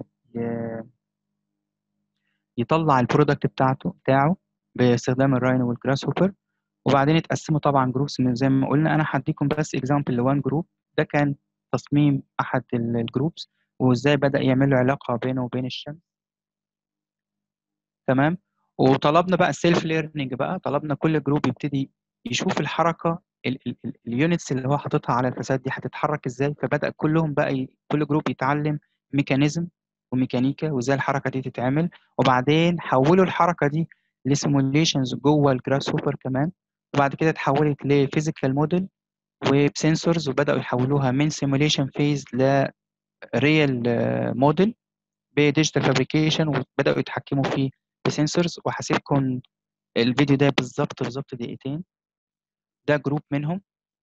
يطلع البرودكت بتاعته بتاعه باستخدام الراينو والجراس هوبر وبعدين اتقسموا طبعا جروبس زي ما قلنا انا هديكم بس اكزامبل لوان جروب ده كان تصميم احد الجروبس وازاي بدا يعمل له علاقه بينه وبين الشمس تمام وطلبنا بقى السيلف ليرنينج بقى طلبنا كل جروب يبتدي يشوف الحركه اليونتس اللي هو حاططها على الفساد دي هتتحرك ازاي فبدا كلهم بقى ي... كل جروب يتعلم ميكانيزم وميكانيكا وازاي الحركه دي تتعمل وبعدين حولوا الحركه دي لسيموليشنز جوه الجراس هوبر كمان وبعد كده اتحولت لفيزيكال موديل وبسنسورز وبداوا يحولوها من سيموليشن فيز ل ريال موديل بديجيتال فابريكيشن وبداوا يتحكموا فيه بسنسورز وهسيبكم الفيديو ده بالظبط بالظبط دقيقتين ده جروب منهم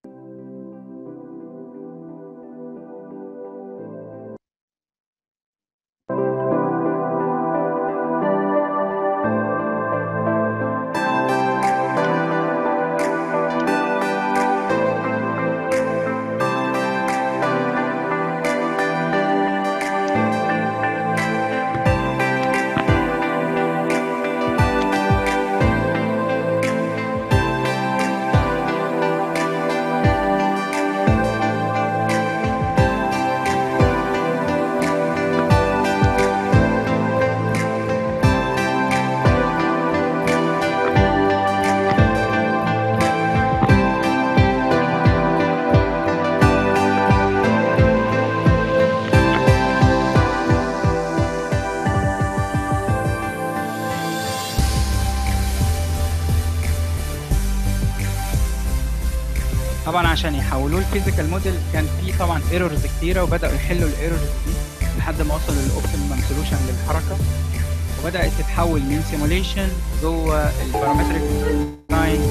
طبعا عشان يحولوه الفيزيكال موديل كان في طبعا ايرورز كتيره وبداوا يحلوا الايرورز دي لحد ما وصلوا للاوبتيمم سولوشن للحركه وبدات تتحول من سيموليشن جوه البارامتريك ديزاين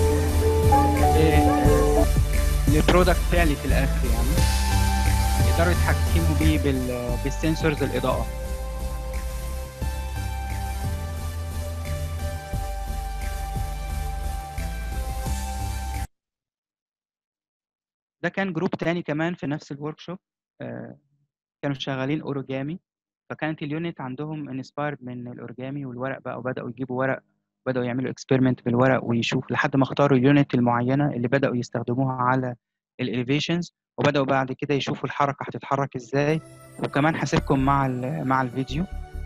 لبرودكت فعلي في الاخر يعني يقدروا يتحكموا بيه بالسنسورز الاضاءه ده كان جروب تاني كمان في نفس الورك شوب آه كانوا شغالين اوريجامي فكانت اليونت عندهم انسبايرد من الاوريجامي والورق بقى وبداوا يجيبوا ورق بداوا يعملوا اكسبيرمنت بالورق ويشوف لحد ما اختاروا اليونت المعينه اللي بداوا يستخدموها على الاليفيشنز وبداوا بعد كده يشوفوا الحركه هتتحرك ازاي وكمان هسيبكم مع مع الفيديو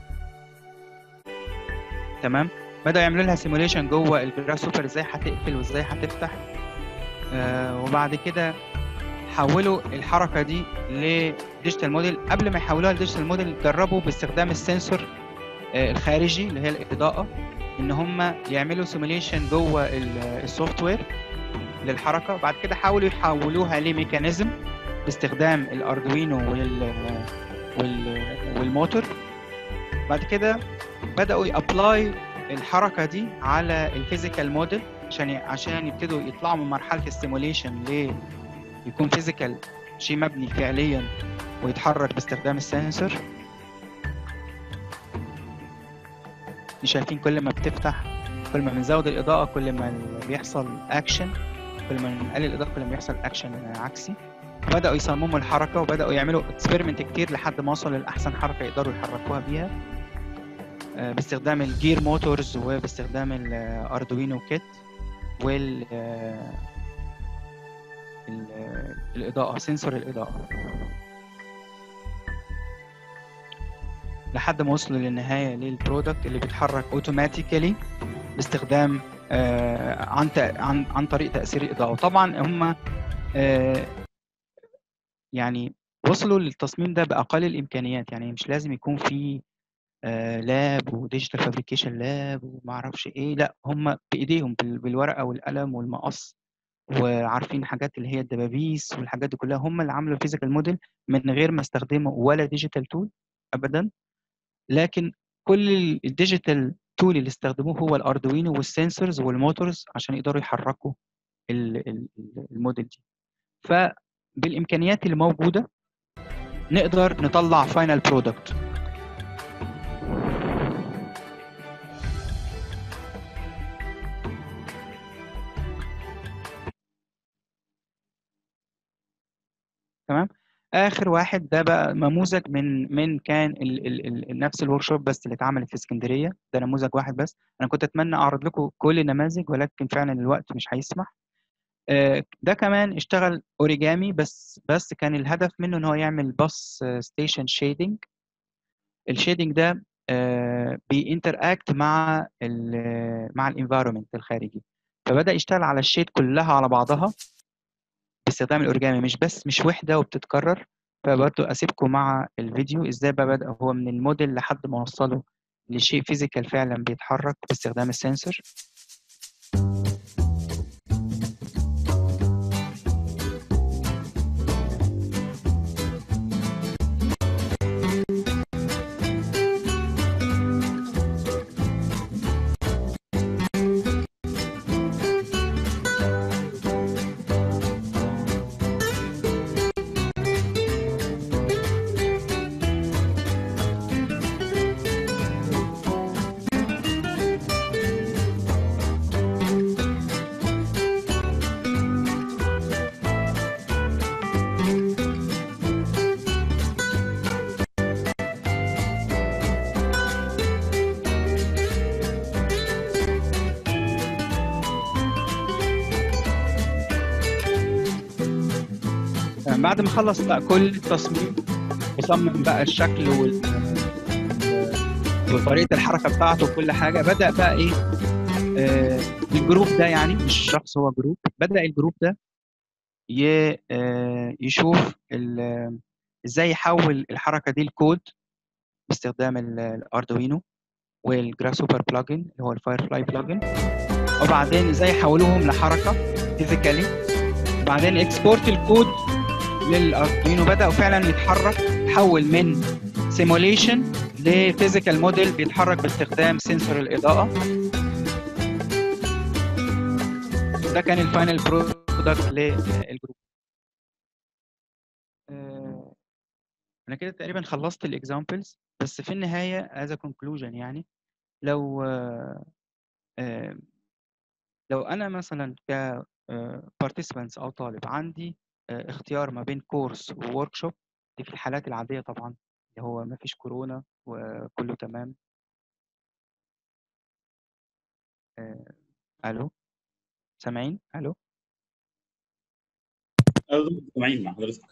تمام بداوا يعملوا لها سيموليشن جوه الجراس هوبر ازاي هتقفل وازاي هتفتح آه وبعد كده حولوا الحركه دي لديجيتال موديل قبل ما يحولوها لديجيتال موديل جربوا باستخدام السنسور آه الخارجي اللي هي الاضاءه ان هم يعملوا سيموليشن جوه السوفت وير للحركه بعد كده حاولوا يحولوها لميكانيزم باستخدام الاردوينو وال وال والموتور بعد كده بداوا يابلاي الحركه دي على الفيزيكال موديل عشان عشان يبتدوا يطلعوا من مرحله السيموليشن ل يكون فيزيكال شيء مبني فعليا ويتحرك باستخدام السنسور شايفين كل ما بتفتح كل ما بنزود الاضاءه كل ما بيحصل اكشن كل ما نقلل الاضاءه كل ما بيحصل اكشن عكسي بداوا يصمموا الحركه وبداوا يعملوا اكسبيرمنت كتير لحد ما وصلوا لاحسن حركه يقدروا يحركوها بيها باستخدام الجير موتورز وباستخدام الاردوينو كيت وال الإضاءة سنسور الإضاءة لحد ما وصلوا للنهاية للبرودكت اللي بيتحرك اوتوماتيكالي باستخدام آه عن عن عن طريق تأثير الإضاءة وطبعا هم آه يعني وصلوا للتصميم ده باقل الامكانيات يعني مش لازم يكون في لاب وديجيتال فابريكيشن لاب وما اعرفش ايه لا هم بايديهم بال- بالورقه والقلم والمقص وعارفين حاجات اللي هي الدبابيس والحاجات دي كلها هم اللي عملوا الفيزيكال موديل من غير ما استخدموا ولا ديجيتال تول ابدا لكن كل الديجيتال تول اللي استخدموه هو الاردوينو والسنسورز والموتورز عشان يقدروا يحركوا ال- ال- ال- الموديل دي فبالامكانيات اللي موجوده نقدر نطلع فاينل برودكت تمام اخر واحد ده بقى نموذج من من كان ال ال ال نفس الورك شوب بس اللي اتعملت في اسكندريه ده نموذج واحد بس انا كنت اتمنى اعرض لكم كل النماذج ولكن فعلا الوقت مش هيسمح آه، ده كمان اشتغل اوريجامي بس بس كان الهدف منه ان هو يعمل باص ستيشن شيدنج الشيدنج ده بينتراكت مع ال مع الانفايرمنت الخارجي فبدا يشتغل على الشيد كلها على بعضها باستخدام الاوريجامي مش بس مش وحده وبتتكرر فبرضه اسيبكم مع الفيديو ازاي بقى بدا هو من الموديل لحد ما وصله لشيء فيزيكال فعلا بيتحرك باستخدام السنسور بعد ما خلص بقى كل التصميم وصمم بقى الشكل وال... وطريقه الحركه بتاعته وكل حاجه بدا بقى ايه آه الجروب ده يعني مش شخص هو جروب بدا الجروب ده ي... آه يشوف ال... ازاي يحول الحركه دي لكود باستخدام الاردوينو والجراسوبر بلجن اللي هو الفاير فلاي بلجن وبعدين ازاي يحولوهم لحركه فيزيكالي وبعدين اكسبورت الكود للاردوينو بداوا فعلا يتحرك تحول من سيموليشن لفيزيكال موديل بيتحرك باستخدام سنسور الاضاءه ده كان الفاينل برودكت للجروب انا كده تقريبا خلصت الاكزامبلز بس في النهايه از كونكلوجن يعني لو لو انا مثلا ك بارتيسيبانتس او طالب عندي اختيار ما بين كورس وورك شوب دي في الحالات العاديه طبعا اللي هو ما فيش كورونا وكله تمام الو سامعين الو سامعين مع حضرتك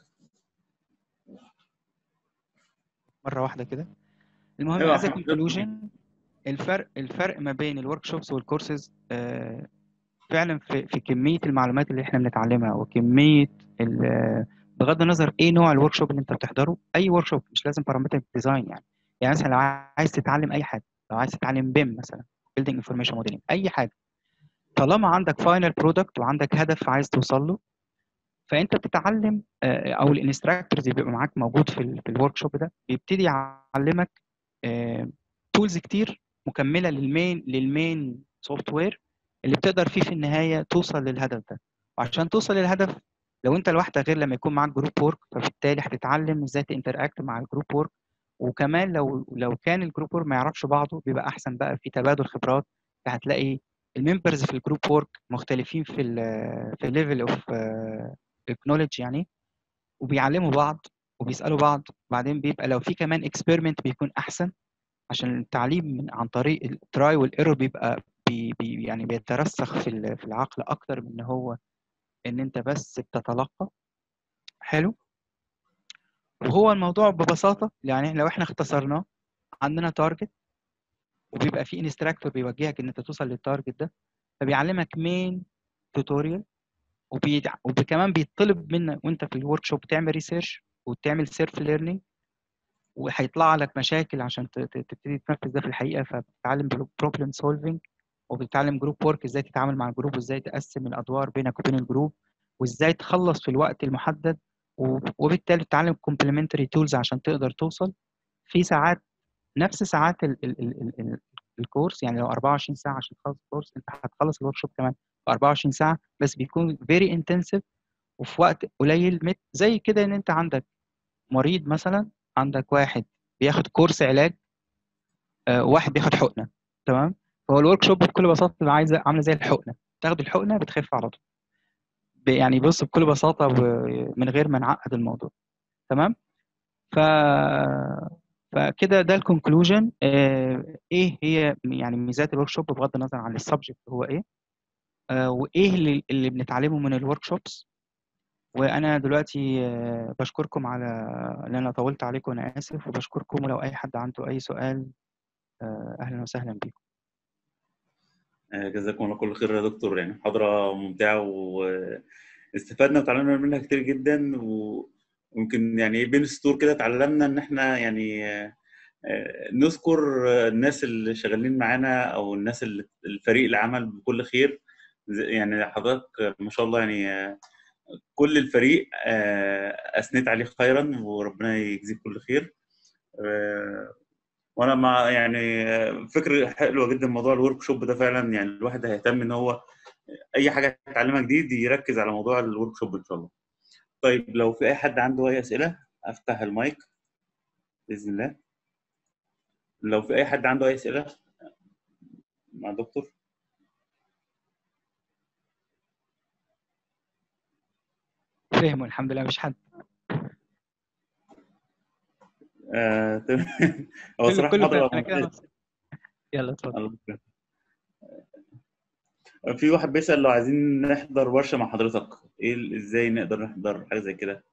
مره واحده كده المهم از كونكلوجن الفرق الفرق ما بين الورك شوبس والكورسز فعلا في, في كميه المعلومات اللي احنا بنتعلمها وكميه بغض النظر ايه نوع الورك شوب اللي انت بتحضره اي ورك شوب مش لازم بارامتريك ديزاين يعني يعني مثلا لو عايز تتعلم اي حاجه لو عايز تتعلم بيم مثلا بيلدينج انفورميشن موديلنج اي حاجه طالما عندك فاينل برودكت وعندك هدف عايز توصل له فانت بتتعلم او الانستراكتورز اللي بيبقى معاك موجود في, في الورك شوب ده بيبتدي يعلمك تولز كتير مكمله للمين للمين سوفت وير اللي بتقدر فيه في النهايه توصل للهدف ده وعشان توصل للهدف لو انت لوحدك غير لما يكون معاك جروب وورك فبالتالي هتتعلم ازاي تنتراكت مع الجروب وورك وكمان لو لو كان الجروب وورك ما يعرفش بعضه بيبقى احسن بقى في تبادل خبرات فهتلاقي الممبرز في الجروب وورك مختلفين في ال في الليفل اوف نوليدج يعني وبيعلموا بعض وبيسالوا بعض وبعدين بيبقى لو في كمان اكسبيرمنت بيكون احسن عشان التعليم من عن طريق التراي والايرور بيبقى بي بي يعني بيترسخ في في العقل اكتر من ان هو ان انت بس بتتلقى حلو وهو الموضوع ببساطه يعني لو احنا اختصرناه عندنا تارجت وبيبقى في انستراكتور بيوجهك ان انت توصل للتارجت ده فبيعلمك مين توتوريال وبيدع... وكمان بيطلب منك وانت في الورك شوب تعمل ريسيرش وتعمل سيلف ليرنينج وهيطلع لك مشاكل عشان ت- ت- تبتدي تنفذ ده في الحقيقه فبتتعلم بروبلم سولفنج وبتتعلم جروب ورك ازاي تتعامل مع الجروب وازاي تقسم الادوار بينك وبين الجروب وازاي تخلص في الوقت المحدد و- وبالتالي تتعلم كومبلمنتري تولز عشان تقدر توصل في ساعات نفس ساعات ال ال ال ال ال الكورس يعني لو 24 ساعه عشان تخلص الكورس انت هتخلص الورك شوب كمان في 24 ساعه بس بيكون فيري انتنسيف وفي وقت قليل مت- زي كده ان انت عندك مريض مثلا عندك واحد بياخد كورس علاج آه، وواحد بياخد حقنه تمام فهو الورك شوب بكل بساطه بتبقى عايزه عامله زي الحقنه تاخد الحقنه بتخف على طول ب- يعني بص بكل بساطه و- من غير ما نعقد الموضوع تمام ف فكده ده الكونكلوجن ايه هي يعني ميزات الورك شوب بغض النظر عن السبجكت هو ايه آه، وايه اللي, اللي بنتعلمه من الورك شوبس وانا دلوقتي آه، بشكركم على ان انا طولت عليكم وانا اسف وبشكركم ولو اي حد عنده اي سؤال آه، اهلا وسهلا بكم آه، جزاكم الله كل خير يا دكتور يعني محاضرة ممتعة واستفدنا وتعلمنا منها كتير جدا و- ويمكن يعني إيه بين السطور كده اتعلمنا ان احنا يعني آه، آه، نذكر آه، الناس اللي شغالين معانا او الناس اللي الفريق اللي عمل بكل خير زي- يعني حضرتك آه، ما شاء الله يعني آه، كل الفريق آه، اثنيت عليه خيرا وربنا يجزيك كل خير آه، وانا مع يعني آه، فكره حلوه جدا موضوع الورك شوب ده فعلا يعني الواحد هيهتم ان هو اي حاجه يتعلمها جديد يركز على موضوع الورك شوب ان شاء الله طيب لو في اي حد عنده اي اسئله افتح المايك باذن الله لو في اي حد عنده اي اسئله مع الدكتور فهموا الحمد لله مش حد آه، تمام هو كله صراحه كله فاهم محاضره انا كده ممتازه نفسي يلا اتفضل الله يكرمك. في واحد بيسأل لو عايزين نحضر ورشة مع حضرتك ايه ال- ازاي نقدر نحضر حاجة زي كده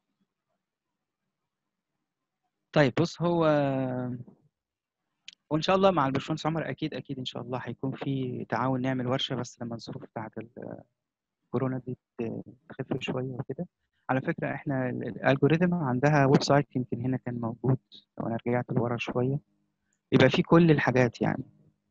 طيب بص هو وان شاء الله مع الباشمهندس عمر اكيد اكيد ان شاء الله هيكون في تعاون نعمل ورشه بس لما الظروف بتاعت الكورونا دي ت- تخف شويه وكده على فكره احنا ال- الالجوريثم عندها ويب سايت يمكن هنا كان موجود لو انا رجعت لورا شويه يبقى فيه كل الحاجات يعني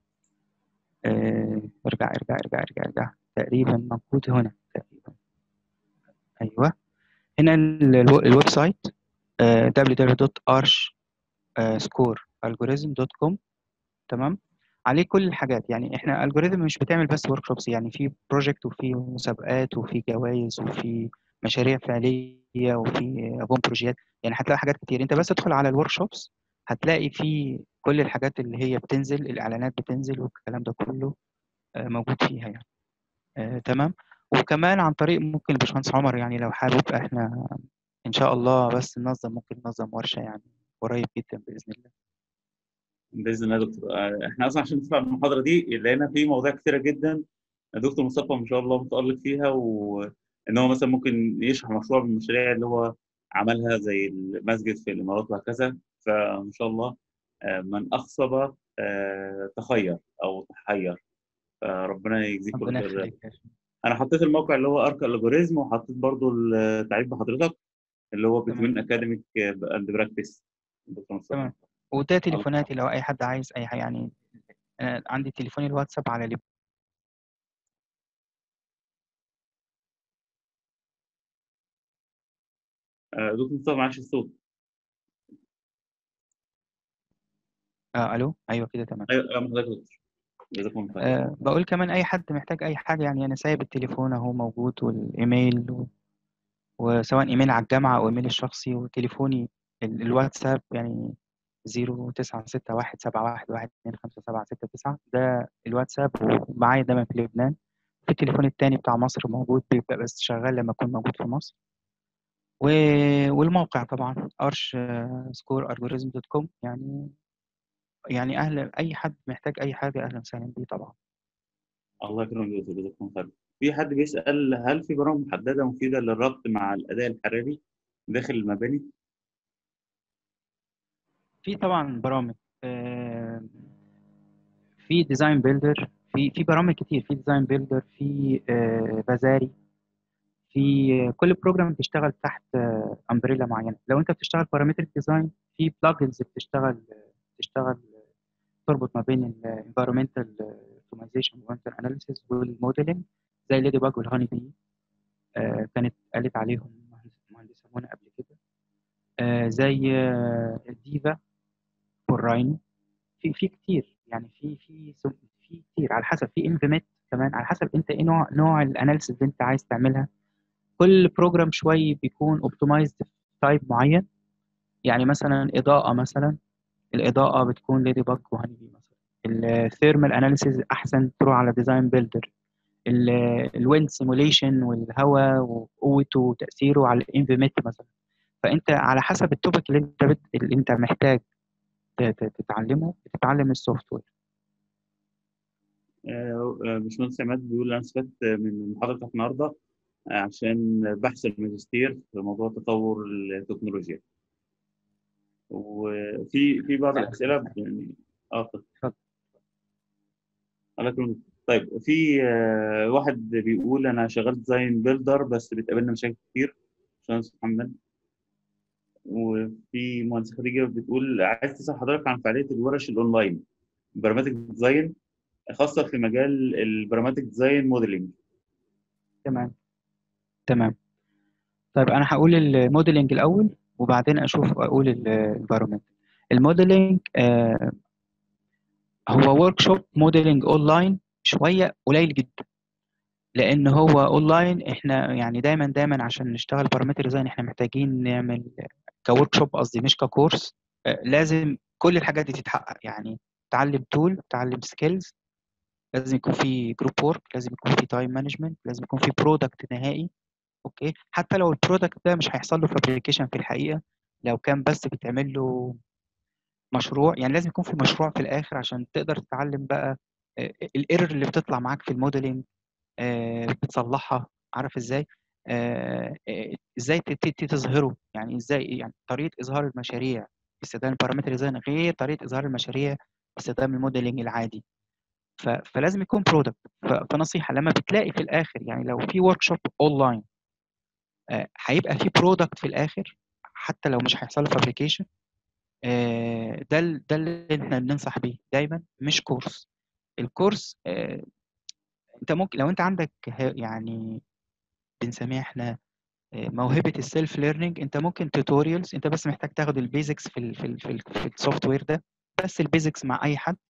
آه، ارجع ارجع ارجع ارجع ارجع تقريبا موجود هنا تقريبا ايوه هنا ال- الو- الويب سايت آه، www.archscorealgorithm.com تمام عليه كل الحاجات يعني احنا الجوريزم مش بتعمل بس ورك شوبس يعني في بروجكت وفي مسابقات وفي جوائز وفي مشاريع فعليه وفي بوم بروجيات يعني هتلاقي حاجات كتير انت بس ادخل على الورك شوبس هتلاقي في كل الحاجات اللي هي بتنزل الاعلانات بتنزل والكلام ده كله آه، موجود فيها يعني آه، تمام وكمان عن طريق ممكن الباشمهندس عمر يعني لو حابب احنا ان شاء الله بس ننظم ممكن ننظم ورشه يعني قريب جدا باذن الله بإذن الله يا دكتور آه، احنا اصلا عشان نطلع من المحاضرة دي لقينا في مواضيع كتيرة جدا دكتور مصطفى ما شاء الله متألق فيها وان هو مثلا ممكن يشرح مشروع من المشاريع اللي هو عملها زي المسجد في الامارات وهكذا فما شاء الله آه، من اخصب آه، تخير او تحير فربنا يجزيك كل ربنا خير يخليك يا شيخ. انا حطيت الموقع اللي هو ارك الجوريزم وحطيت برضو التعريف بحضرتك اللي هو تمام. بتوين اكاديميك اند براكتس دكتور مصطفى تمام وده تليفوناتي لو اي حد عايز اي حاجه يعني أنا عندي تليفوني الواتساب على ليب آه، دكتور مصطفى معلش الصوت آه الو ايوه كده تمام ايوه أيوة، حضرتك يا دكتور جزاكم الله خير آه بقول كمان اي حد محتاج اي حاجه يعني انا سايب التليفون اهو موجود والايميل و... وسواء ايميل على الجامعه او ايميل الشخصي وتليفوني ال- الواتساب يعني زيرو تسعة ستة واحد سبعة واحد واحد اتنين خمسة سبعة ستة تسعة ده الواتساب ومعايا دايما في لبنان في التليفون التاني بتاع مصر موجود بيبقى بس شغال لما أكون موجود في مصر و... والموقع طبعا arch سكور algorithm دوت كوم يعني يعني أهل أي حد محتاج أي حاجة أهلا وسهلا بيه طبعا الله يكرمك يا دكتور جزاكم الله خير في حد بيسأل هل في برامج محددة مفيدة للربط مع الأداء الحراري داخل المباني؟ في طبعا برامج آه، في ديزاين بيلدر في في برامج كتير في ديزاين بيلدر في آه، بازاري في كل بروجرام بيشتغل تحت امبريلا معينه لو انت بتشتغل بارامتريك ديزاين في بلجنز بتشتغل بتشتغل تربط ما بين الانفيرمنتال اوبتمايزيشن وانتر اناليسيس والموديلنج زي ليدي باج والهاني بي آه كانت قالت عليهم مهندسه منى قبل كده آه زي آه الديفا والراينو في في كتير يعني في في في كتير على حسب في انفيميت كمان على حسب انت ايه نوع نوع الاناليسيس اللي انت عايز تعملها كل بروجرام شوي بيكون اوبتمايزد تايب معين يعني مثلا اضاءه مثلا الاضاءه بتكون ليدي باج وهاني بي مثلا الثيرمال اناليسيز احسن تروح على ديزاين بيلدر الويند سيموليشن والهواء وقوته وتاثيره على الانفيميت مثلا فانت على حسب التوبيك اللي انت بت... اللي انت محتاج تتعلمه بتتعلم السوفت وير باشمهندس عماد بيقول انا استفدت من المحاضره بتاعت النهارده عشان بحث الماجستير في موضوع تطور التكنولوجيا وفي في بعض الاسئله يعني اه اتفضل عليكم طيب في آه واحد بيقول انا شغال ديزاين بيلدر بس بتقابلنا مشاكل كتير باشمهندس محمد وفي مهندسه خديجه بتقول عايز تسال حضرتك عن فعاليه الورش الاونلاين براماتيك ديزاين خاصه في مجال البراماتيك ديزاين موديلنج تمام تمام طيب انا هقول الموديلنج الاول وبعدين اشوف اقول الانفايرمنت الموديلنج آه هو ورك شوب موديلنج اونلاين شويه قليل جدا لان هو اونلاين احنا يعني دايما دايما عشان نشتغل بارامتر ديزاين احنا محتاجين نعمل كورك شوب قصدي مش ككورس آه لازم كل الحاجات دي تتحقق يعني تعلم تول تعلم سكيلز لازم يكون في جروب وورك لازم يكون في تايم مانجمنت لازم يكون في برودكت نهائي اوكي حتى لو البرودكت ده مش هيحصل له فابريكيشن في الحقيقه لو كان بس بتعمل له مشروع يعني لازم يكون في مشروع في الاخر عشان تقدر تتعلم بقى الايرور اللي بتطلع معاك في الموديلنج بتصلحها عارف ازاي ازاي تظهره يعني ازاي يعني طريقه اظهار المشاريع باستخدام البارامتر ديزاين غير طريقه اظهار المشاريع باستخدام الموديلنج العادي فلازم يكون برودكت فنصيحه لما بتلاقي في الاخر يعني لو في ورك شوب اونلاين هيبقى في برودكت في الاخر حتى لو مش هيحصل له فابريكيشن ده ده اللي احنا بننصح بيه دايما مش كورس الكورس انت ممكن لو انت عندك يعني بنسميها احنا موهبه السيلف ليرنينج انت ممكن توتوريالز انت بس محتاج تاخد البيزكس في ال في ال في, ال في السوفت وير ده بس البيزكس مع اي حد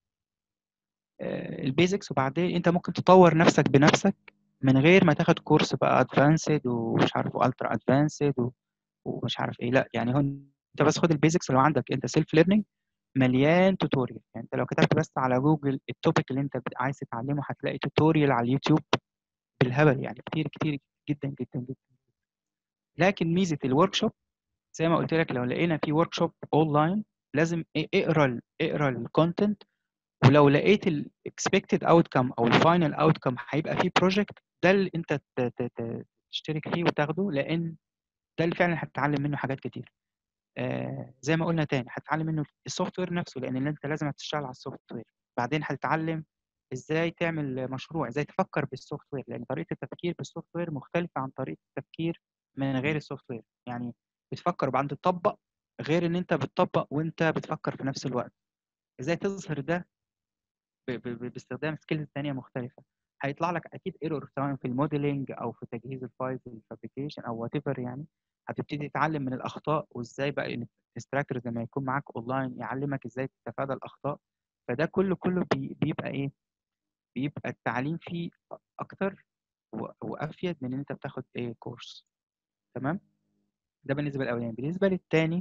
البيزكس وبعدين انت ممكن تطور نفسك بنفسك من غير ما تاخد كورس بقى ادفانسد ومش عارف الترا ادفانسد ومش عارف ايه لا يعني هو انت بس خد البيزكس لو عندك انت سيلف ليرنينج مليان توتوريال يعني انت لو كتبت بس على جوجل التوبيك اللي انت عايز تتعلمه هتلاقي توتوريال على اليوتيوب بالهبل يعني كتير كتير جدا جدا جدا لكن ميزه الورك شوب زي ما قلت لك لو لقينا في ورك شوب اونلاين لازم اقرا اقرا الكونتنت ولو لقيت الاكسبكتد اوتكم او الفاينل اوتكم هيبقى فيه بروجكت ده اللي انت تشترك فيه وتاخده لان ده اللي فعلا هتتعلم منه حاجات كتير آه زي ما قلنا تاني هتتعلم منه السوفت وير نفسه لان انت لازم هتشتغل على السوفت وير بعدين هتتعلم ازاي تعمل مشروع ازاي تفكر بالسوفت وير لان طريقه التفكير بالسوفت وير مختلفه عن طريقه التفكير من غير السوفت وير يعني بتفكر وبعدين تطبق غير ان انت بتطبق وانت بتفكر في نفس الوقت ازاي تظهر ده باستخدام سكيلز ثانيه مختلفه هيطلع لك اكيد ايرور سواء في الموديلنج او في تجهيز الفايلز الفابريكيشن او وات ايفر يعني هتبتدي تتعلم من الاخطاء وازاي بقى الانستراكتور لما يكون معاك اونلاين يعلمك ازاي تتفادى الاخطاء فده كله كله بي بيبقى ايه بيبقى التعليم فيه اكتر وافيد من ان انت بتاخد ايه كورس تمام ده بالنسبه للاولاني بالنسبه للتاني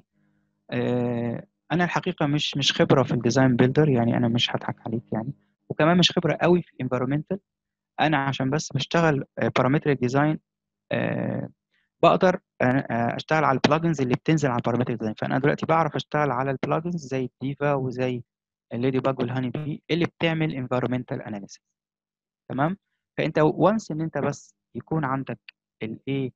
آه انا الحقيقه مش مش خبره في الديزاين بيلدر يعني انا مش هضحك عليك يعني وكمان مش خبره قوي في الانفيرومنتال انا عشان بس بشتغل بارامتريك ديزاين أه بقدر اشتغل على البلجنز اللي بتنزل على البارامتريك ديزاين فانا دلوقتي بعرف اشتغل على البلجنز زي الديفا وزي الليدي باج والهاني بي اللي بتعمل انفيرومنتال اناليسيس تمام فانت وانس ان انت بس يكون عندك الايه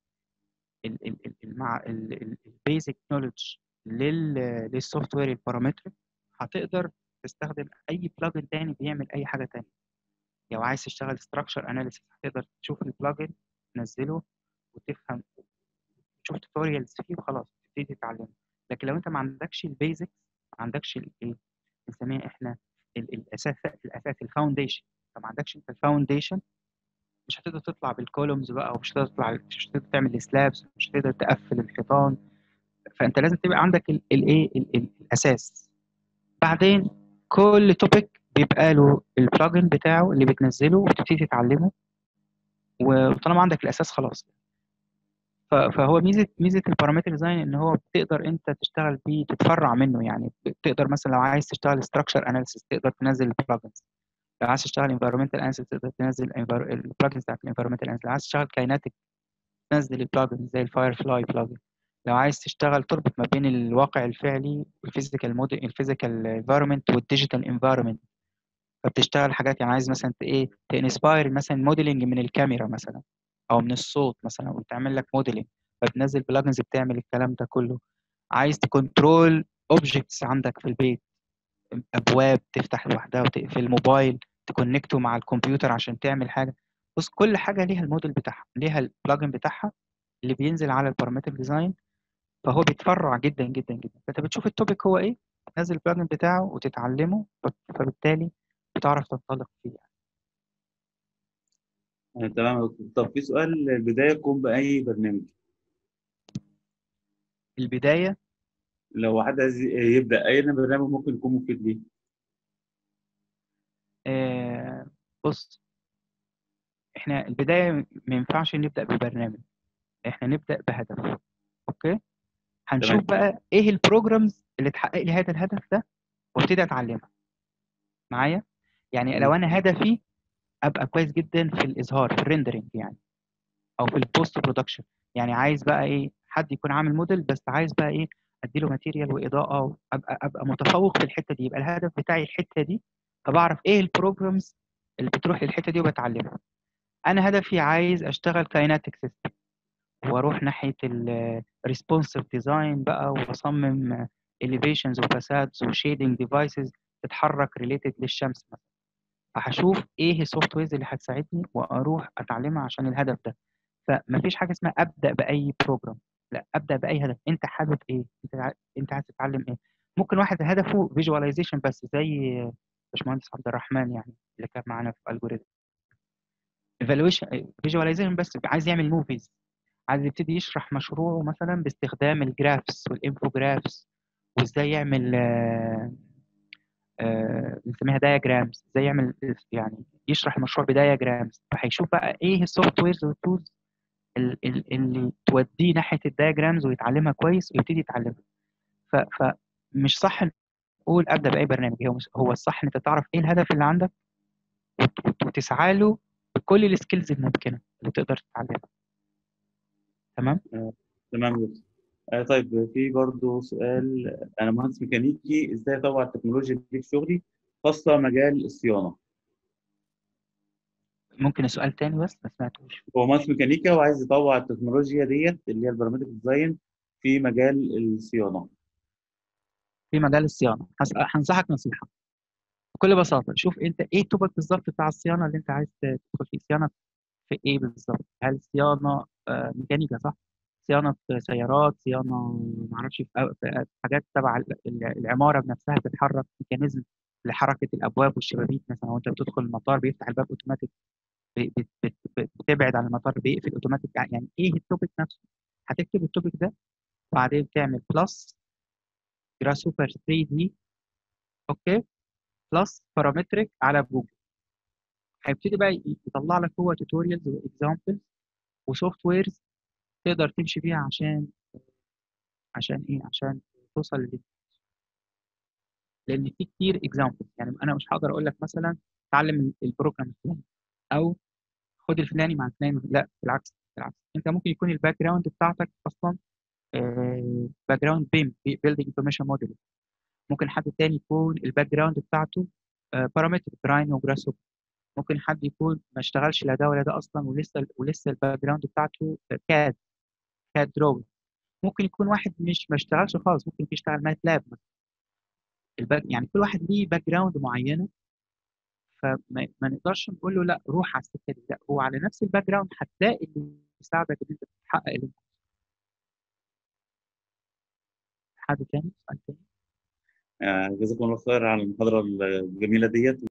مع البيزك نولج للسوفت وير البارامتريك هتقدر تستخدم اي بلجن تاني بيعمل اي حاجه تانية لو عايز تشتغل ستراكشر اناليسيس هتقدر تشوف البلجن تنزله وتفهم تشوف توتوريالز فيه وخلاص تبتدي تتعلمه لكن لو انت ما عندكش البيزكس ما عندكش الايه بنسميها احنا ال- الاساس الاساس الفاونديشن فما عندكش انت الفاونديشن مش هتقدر تطلع بالكولومز بقى ومش هتقدر تطلع مش هتقدر تعمل السلابس مش هتقدر تقفل الحيطان فانت لازم تبقى عندك الايه الاساس بعدين كل توبيك بيبقى له البلجن بتاعه اللي بتنزله وتبتدي تتعلمه وطالما عندك الاساس خلاص ف- فهو ميزه ميزه البارامتر ديزاين ان هو بتقدر انت تشتغل بيه تتفرع منه يعني تقدر مثلا لو عايز تشتغل ستراكشر اناليسيس تقدر تنزل البلجنز لو عايز تشتغل انفيرمنتال اناليسيس تقدر تنزل البلجنز بتاعت الانفيرمنتال اناليسيس لو عايز تشتغل كايناتيك تنزل البلجنز زي الفاير فلاي بلجن لو عايز تشتغل تربط ما بين الواقع الفعلي الفيزيكال موديل الفيزيكال انفايرمنت والديجيتال انفايرمنت فبتشتغل حاجات يعني عايز مثلا ت- ايه تنسباير مثلا موديلنج من الكاميرا مثلا او من الصوت مثلا وتعمل لك موديلنج فبتنزل بلجنز بتعمل الكلام ده كله عايز تكنترول اوبجكتس عندك في البيت ابواب تفتح لوحدها وتقفل موبايل تكونكته مع الكمبيوتر عشان تعمل حاجه بص كل حاجه ليها الموديل بتاعها ليها البلجن بتاعها اللي بينزل على البارامتر ديزاين فهو بيتفرع جدا جدا جدا فانت بتشوف التوبيك هو ايه تنزل البلجن بتاعه وتتعلمه فبالتالي بتعرف تنطلق فيه آه، تمام يا دكتور. طب في سؤال البدايه تكون باي برنامج البدايه لو حد عايز يبدا اي برنامج ممكن يكون مفيد ليه آه بص احنا البدايه ما ينفعش نبدا ببرنامج احنا نبدا بهدف اوكي هنشوف تمام. بقى ايه البروجرامز اللي تحقق لي هذا الهدف ده وابتدي اتعلمها معايا يعني لو انا هدفي ابقى كويس جدا في الاظهار في الريندرنج يعني او في البوست برودكشن يعني عايز بقى ايه حد يكون عامل موديل بس عايز بقى ايه اديله ماتيريال واضاءه ابقى ابقى متفوق في الحته دي يبقى الهدف بتاعي الحته دي فبعرف ايه البروجرامز اللي بتروح للحته دي وبتعلمها انا هدفي عايز اشتغل كايناتيك سيستم واروح ناحيه الريسبونسيف ديزاين بقى واصمم elevations وفاسادز وشيدنج ديفايسز تتحرك ريليتد للشمس مثلا فهشوف ايه السوفت ويرز اللي هتساعدني واروح اتعلمها عشان الهدف ده فمفيش حاجه اسمها ابدا باي بروجرام لا ابدا باي هدف انت حابب ايه انت ع- انت عايز تتعلم ايه ممكن واحد هدفه فيجواليزيشن بس زي باشمهندس عبد الرحمن يعني اللي كان معانا في الجوريزم ايفالويشن فيجواليزيشن بس عايز يعمل موفيز عايز يبتدي يشرح مشروعه مثلا باستخدام الجرافس والانفوجرافس وازاي يعمل آه، آه، بنسميها دايجرامز ازاي يعمل يعني يشرح المشروع بدايجرامز فهيشوف بقى ايه السوفت ويرز والتولز ال- ال- اللي توديه ناحيه الدايجرامز ويتعلمها كويس ويبتدي يتعلمها ف- فمش صح نقول ابدا باي برنامج هو مش هو الصح ان انت تعرف ايه الهدف اللي عندك وت- وت- وتسعى له بكل السكيلز الممكنه اللي تقدر تتعلمها تمام تمام يا دكتور. آه طيب في برضه سؤال انا مهندس ميكانيكي ازاي اطبق التكنولوجيا دي في شغلي خاصه مجال الصيانه ممكن السؤال تاني بس ما سمعتوش هو مهندس ميكانيكا وعايز يطبق التكنولوجيا ديت اللي هي البرامتر ديزاين في مجال الصيانه في مجال الصيانه هس- هنصحك نصيحه بكل بساطه شوف انت ايه التوبك بالظبط بتاع الصيانه اللي انت عايز تدخل فيه صيانه في ايه بالظبط هل صيانه آه، ميكانيكا صح صيانه في سيارات صيانه معرفش في أو- في حاجات تبع ال- ال- العماره بنفسها بتتحرك ميكانيزم لحركه الابواب والشبابيك مثلا وانت بتدخل المطار بيفتح الباب اوتوماتيك بي- بت- بت- بت- بتبعد عن المطار بيقفل اوتوماتيك يعني ايه التوبيك نفسه هتكتب التوبيك ده وبعدين تعمل بلس جراسوبر 3 دي اوكي بلس بارامتريك على جوجل هيبتدي بقى ي- يطلع لك هو توتوريالز واكزامبلز وسوفت ويرز تقدر تمشي بيها عشان عشان ايه عشان توصل لل لان في كتير اكزامبلز يعني انا مش هقدر اقول لك مثلا اتعلم البروجرام الفلاني او خد الفلاني مع الفلاني لا بالعكس بالعكس انت ممكن يكون الباك جراوند بتاعتك اصلا باك جراوند بيم بيلدينج انفورميشن موديل ممكن حد تاني يكون الباك جراوند بتاعته بارامتر براين وجراسوب ممكن حد يكون ما اشتغلش لا ده ولا ده اصلا ولسه ولسه الباك جراوند بتاعته كاد كاد دروينج ممكن يكون واحد مش ما اشتغلش خالص ممكن يشتغل مات لاب مثلا الباك يعني كل واحد ليه باك جراوند معينه فما ما نقدرش نقول له لا روح على السكه دي لا هو على نفس الباك جراوند هتلاقي اللي يساعدك ان انت تحقق اللي انت حد تاني سؤال تاني آه، جزاكم الله خير على المحاضرة الجميلة ديت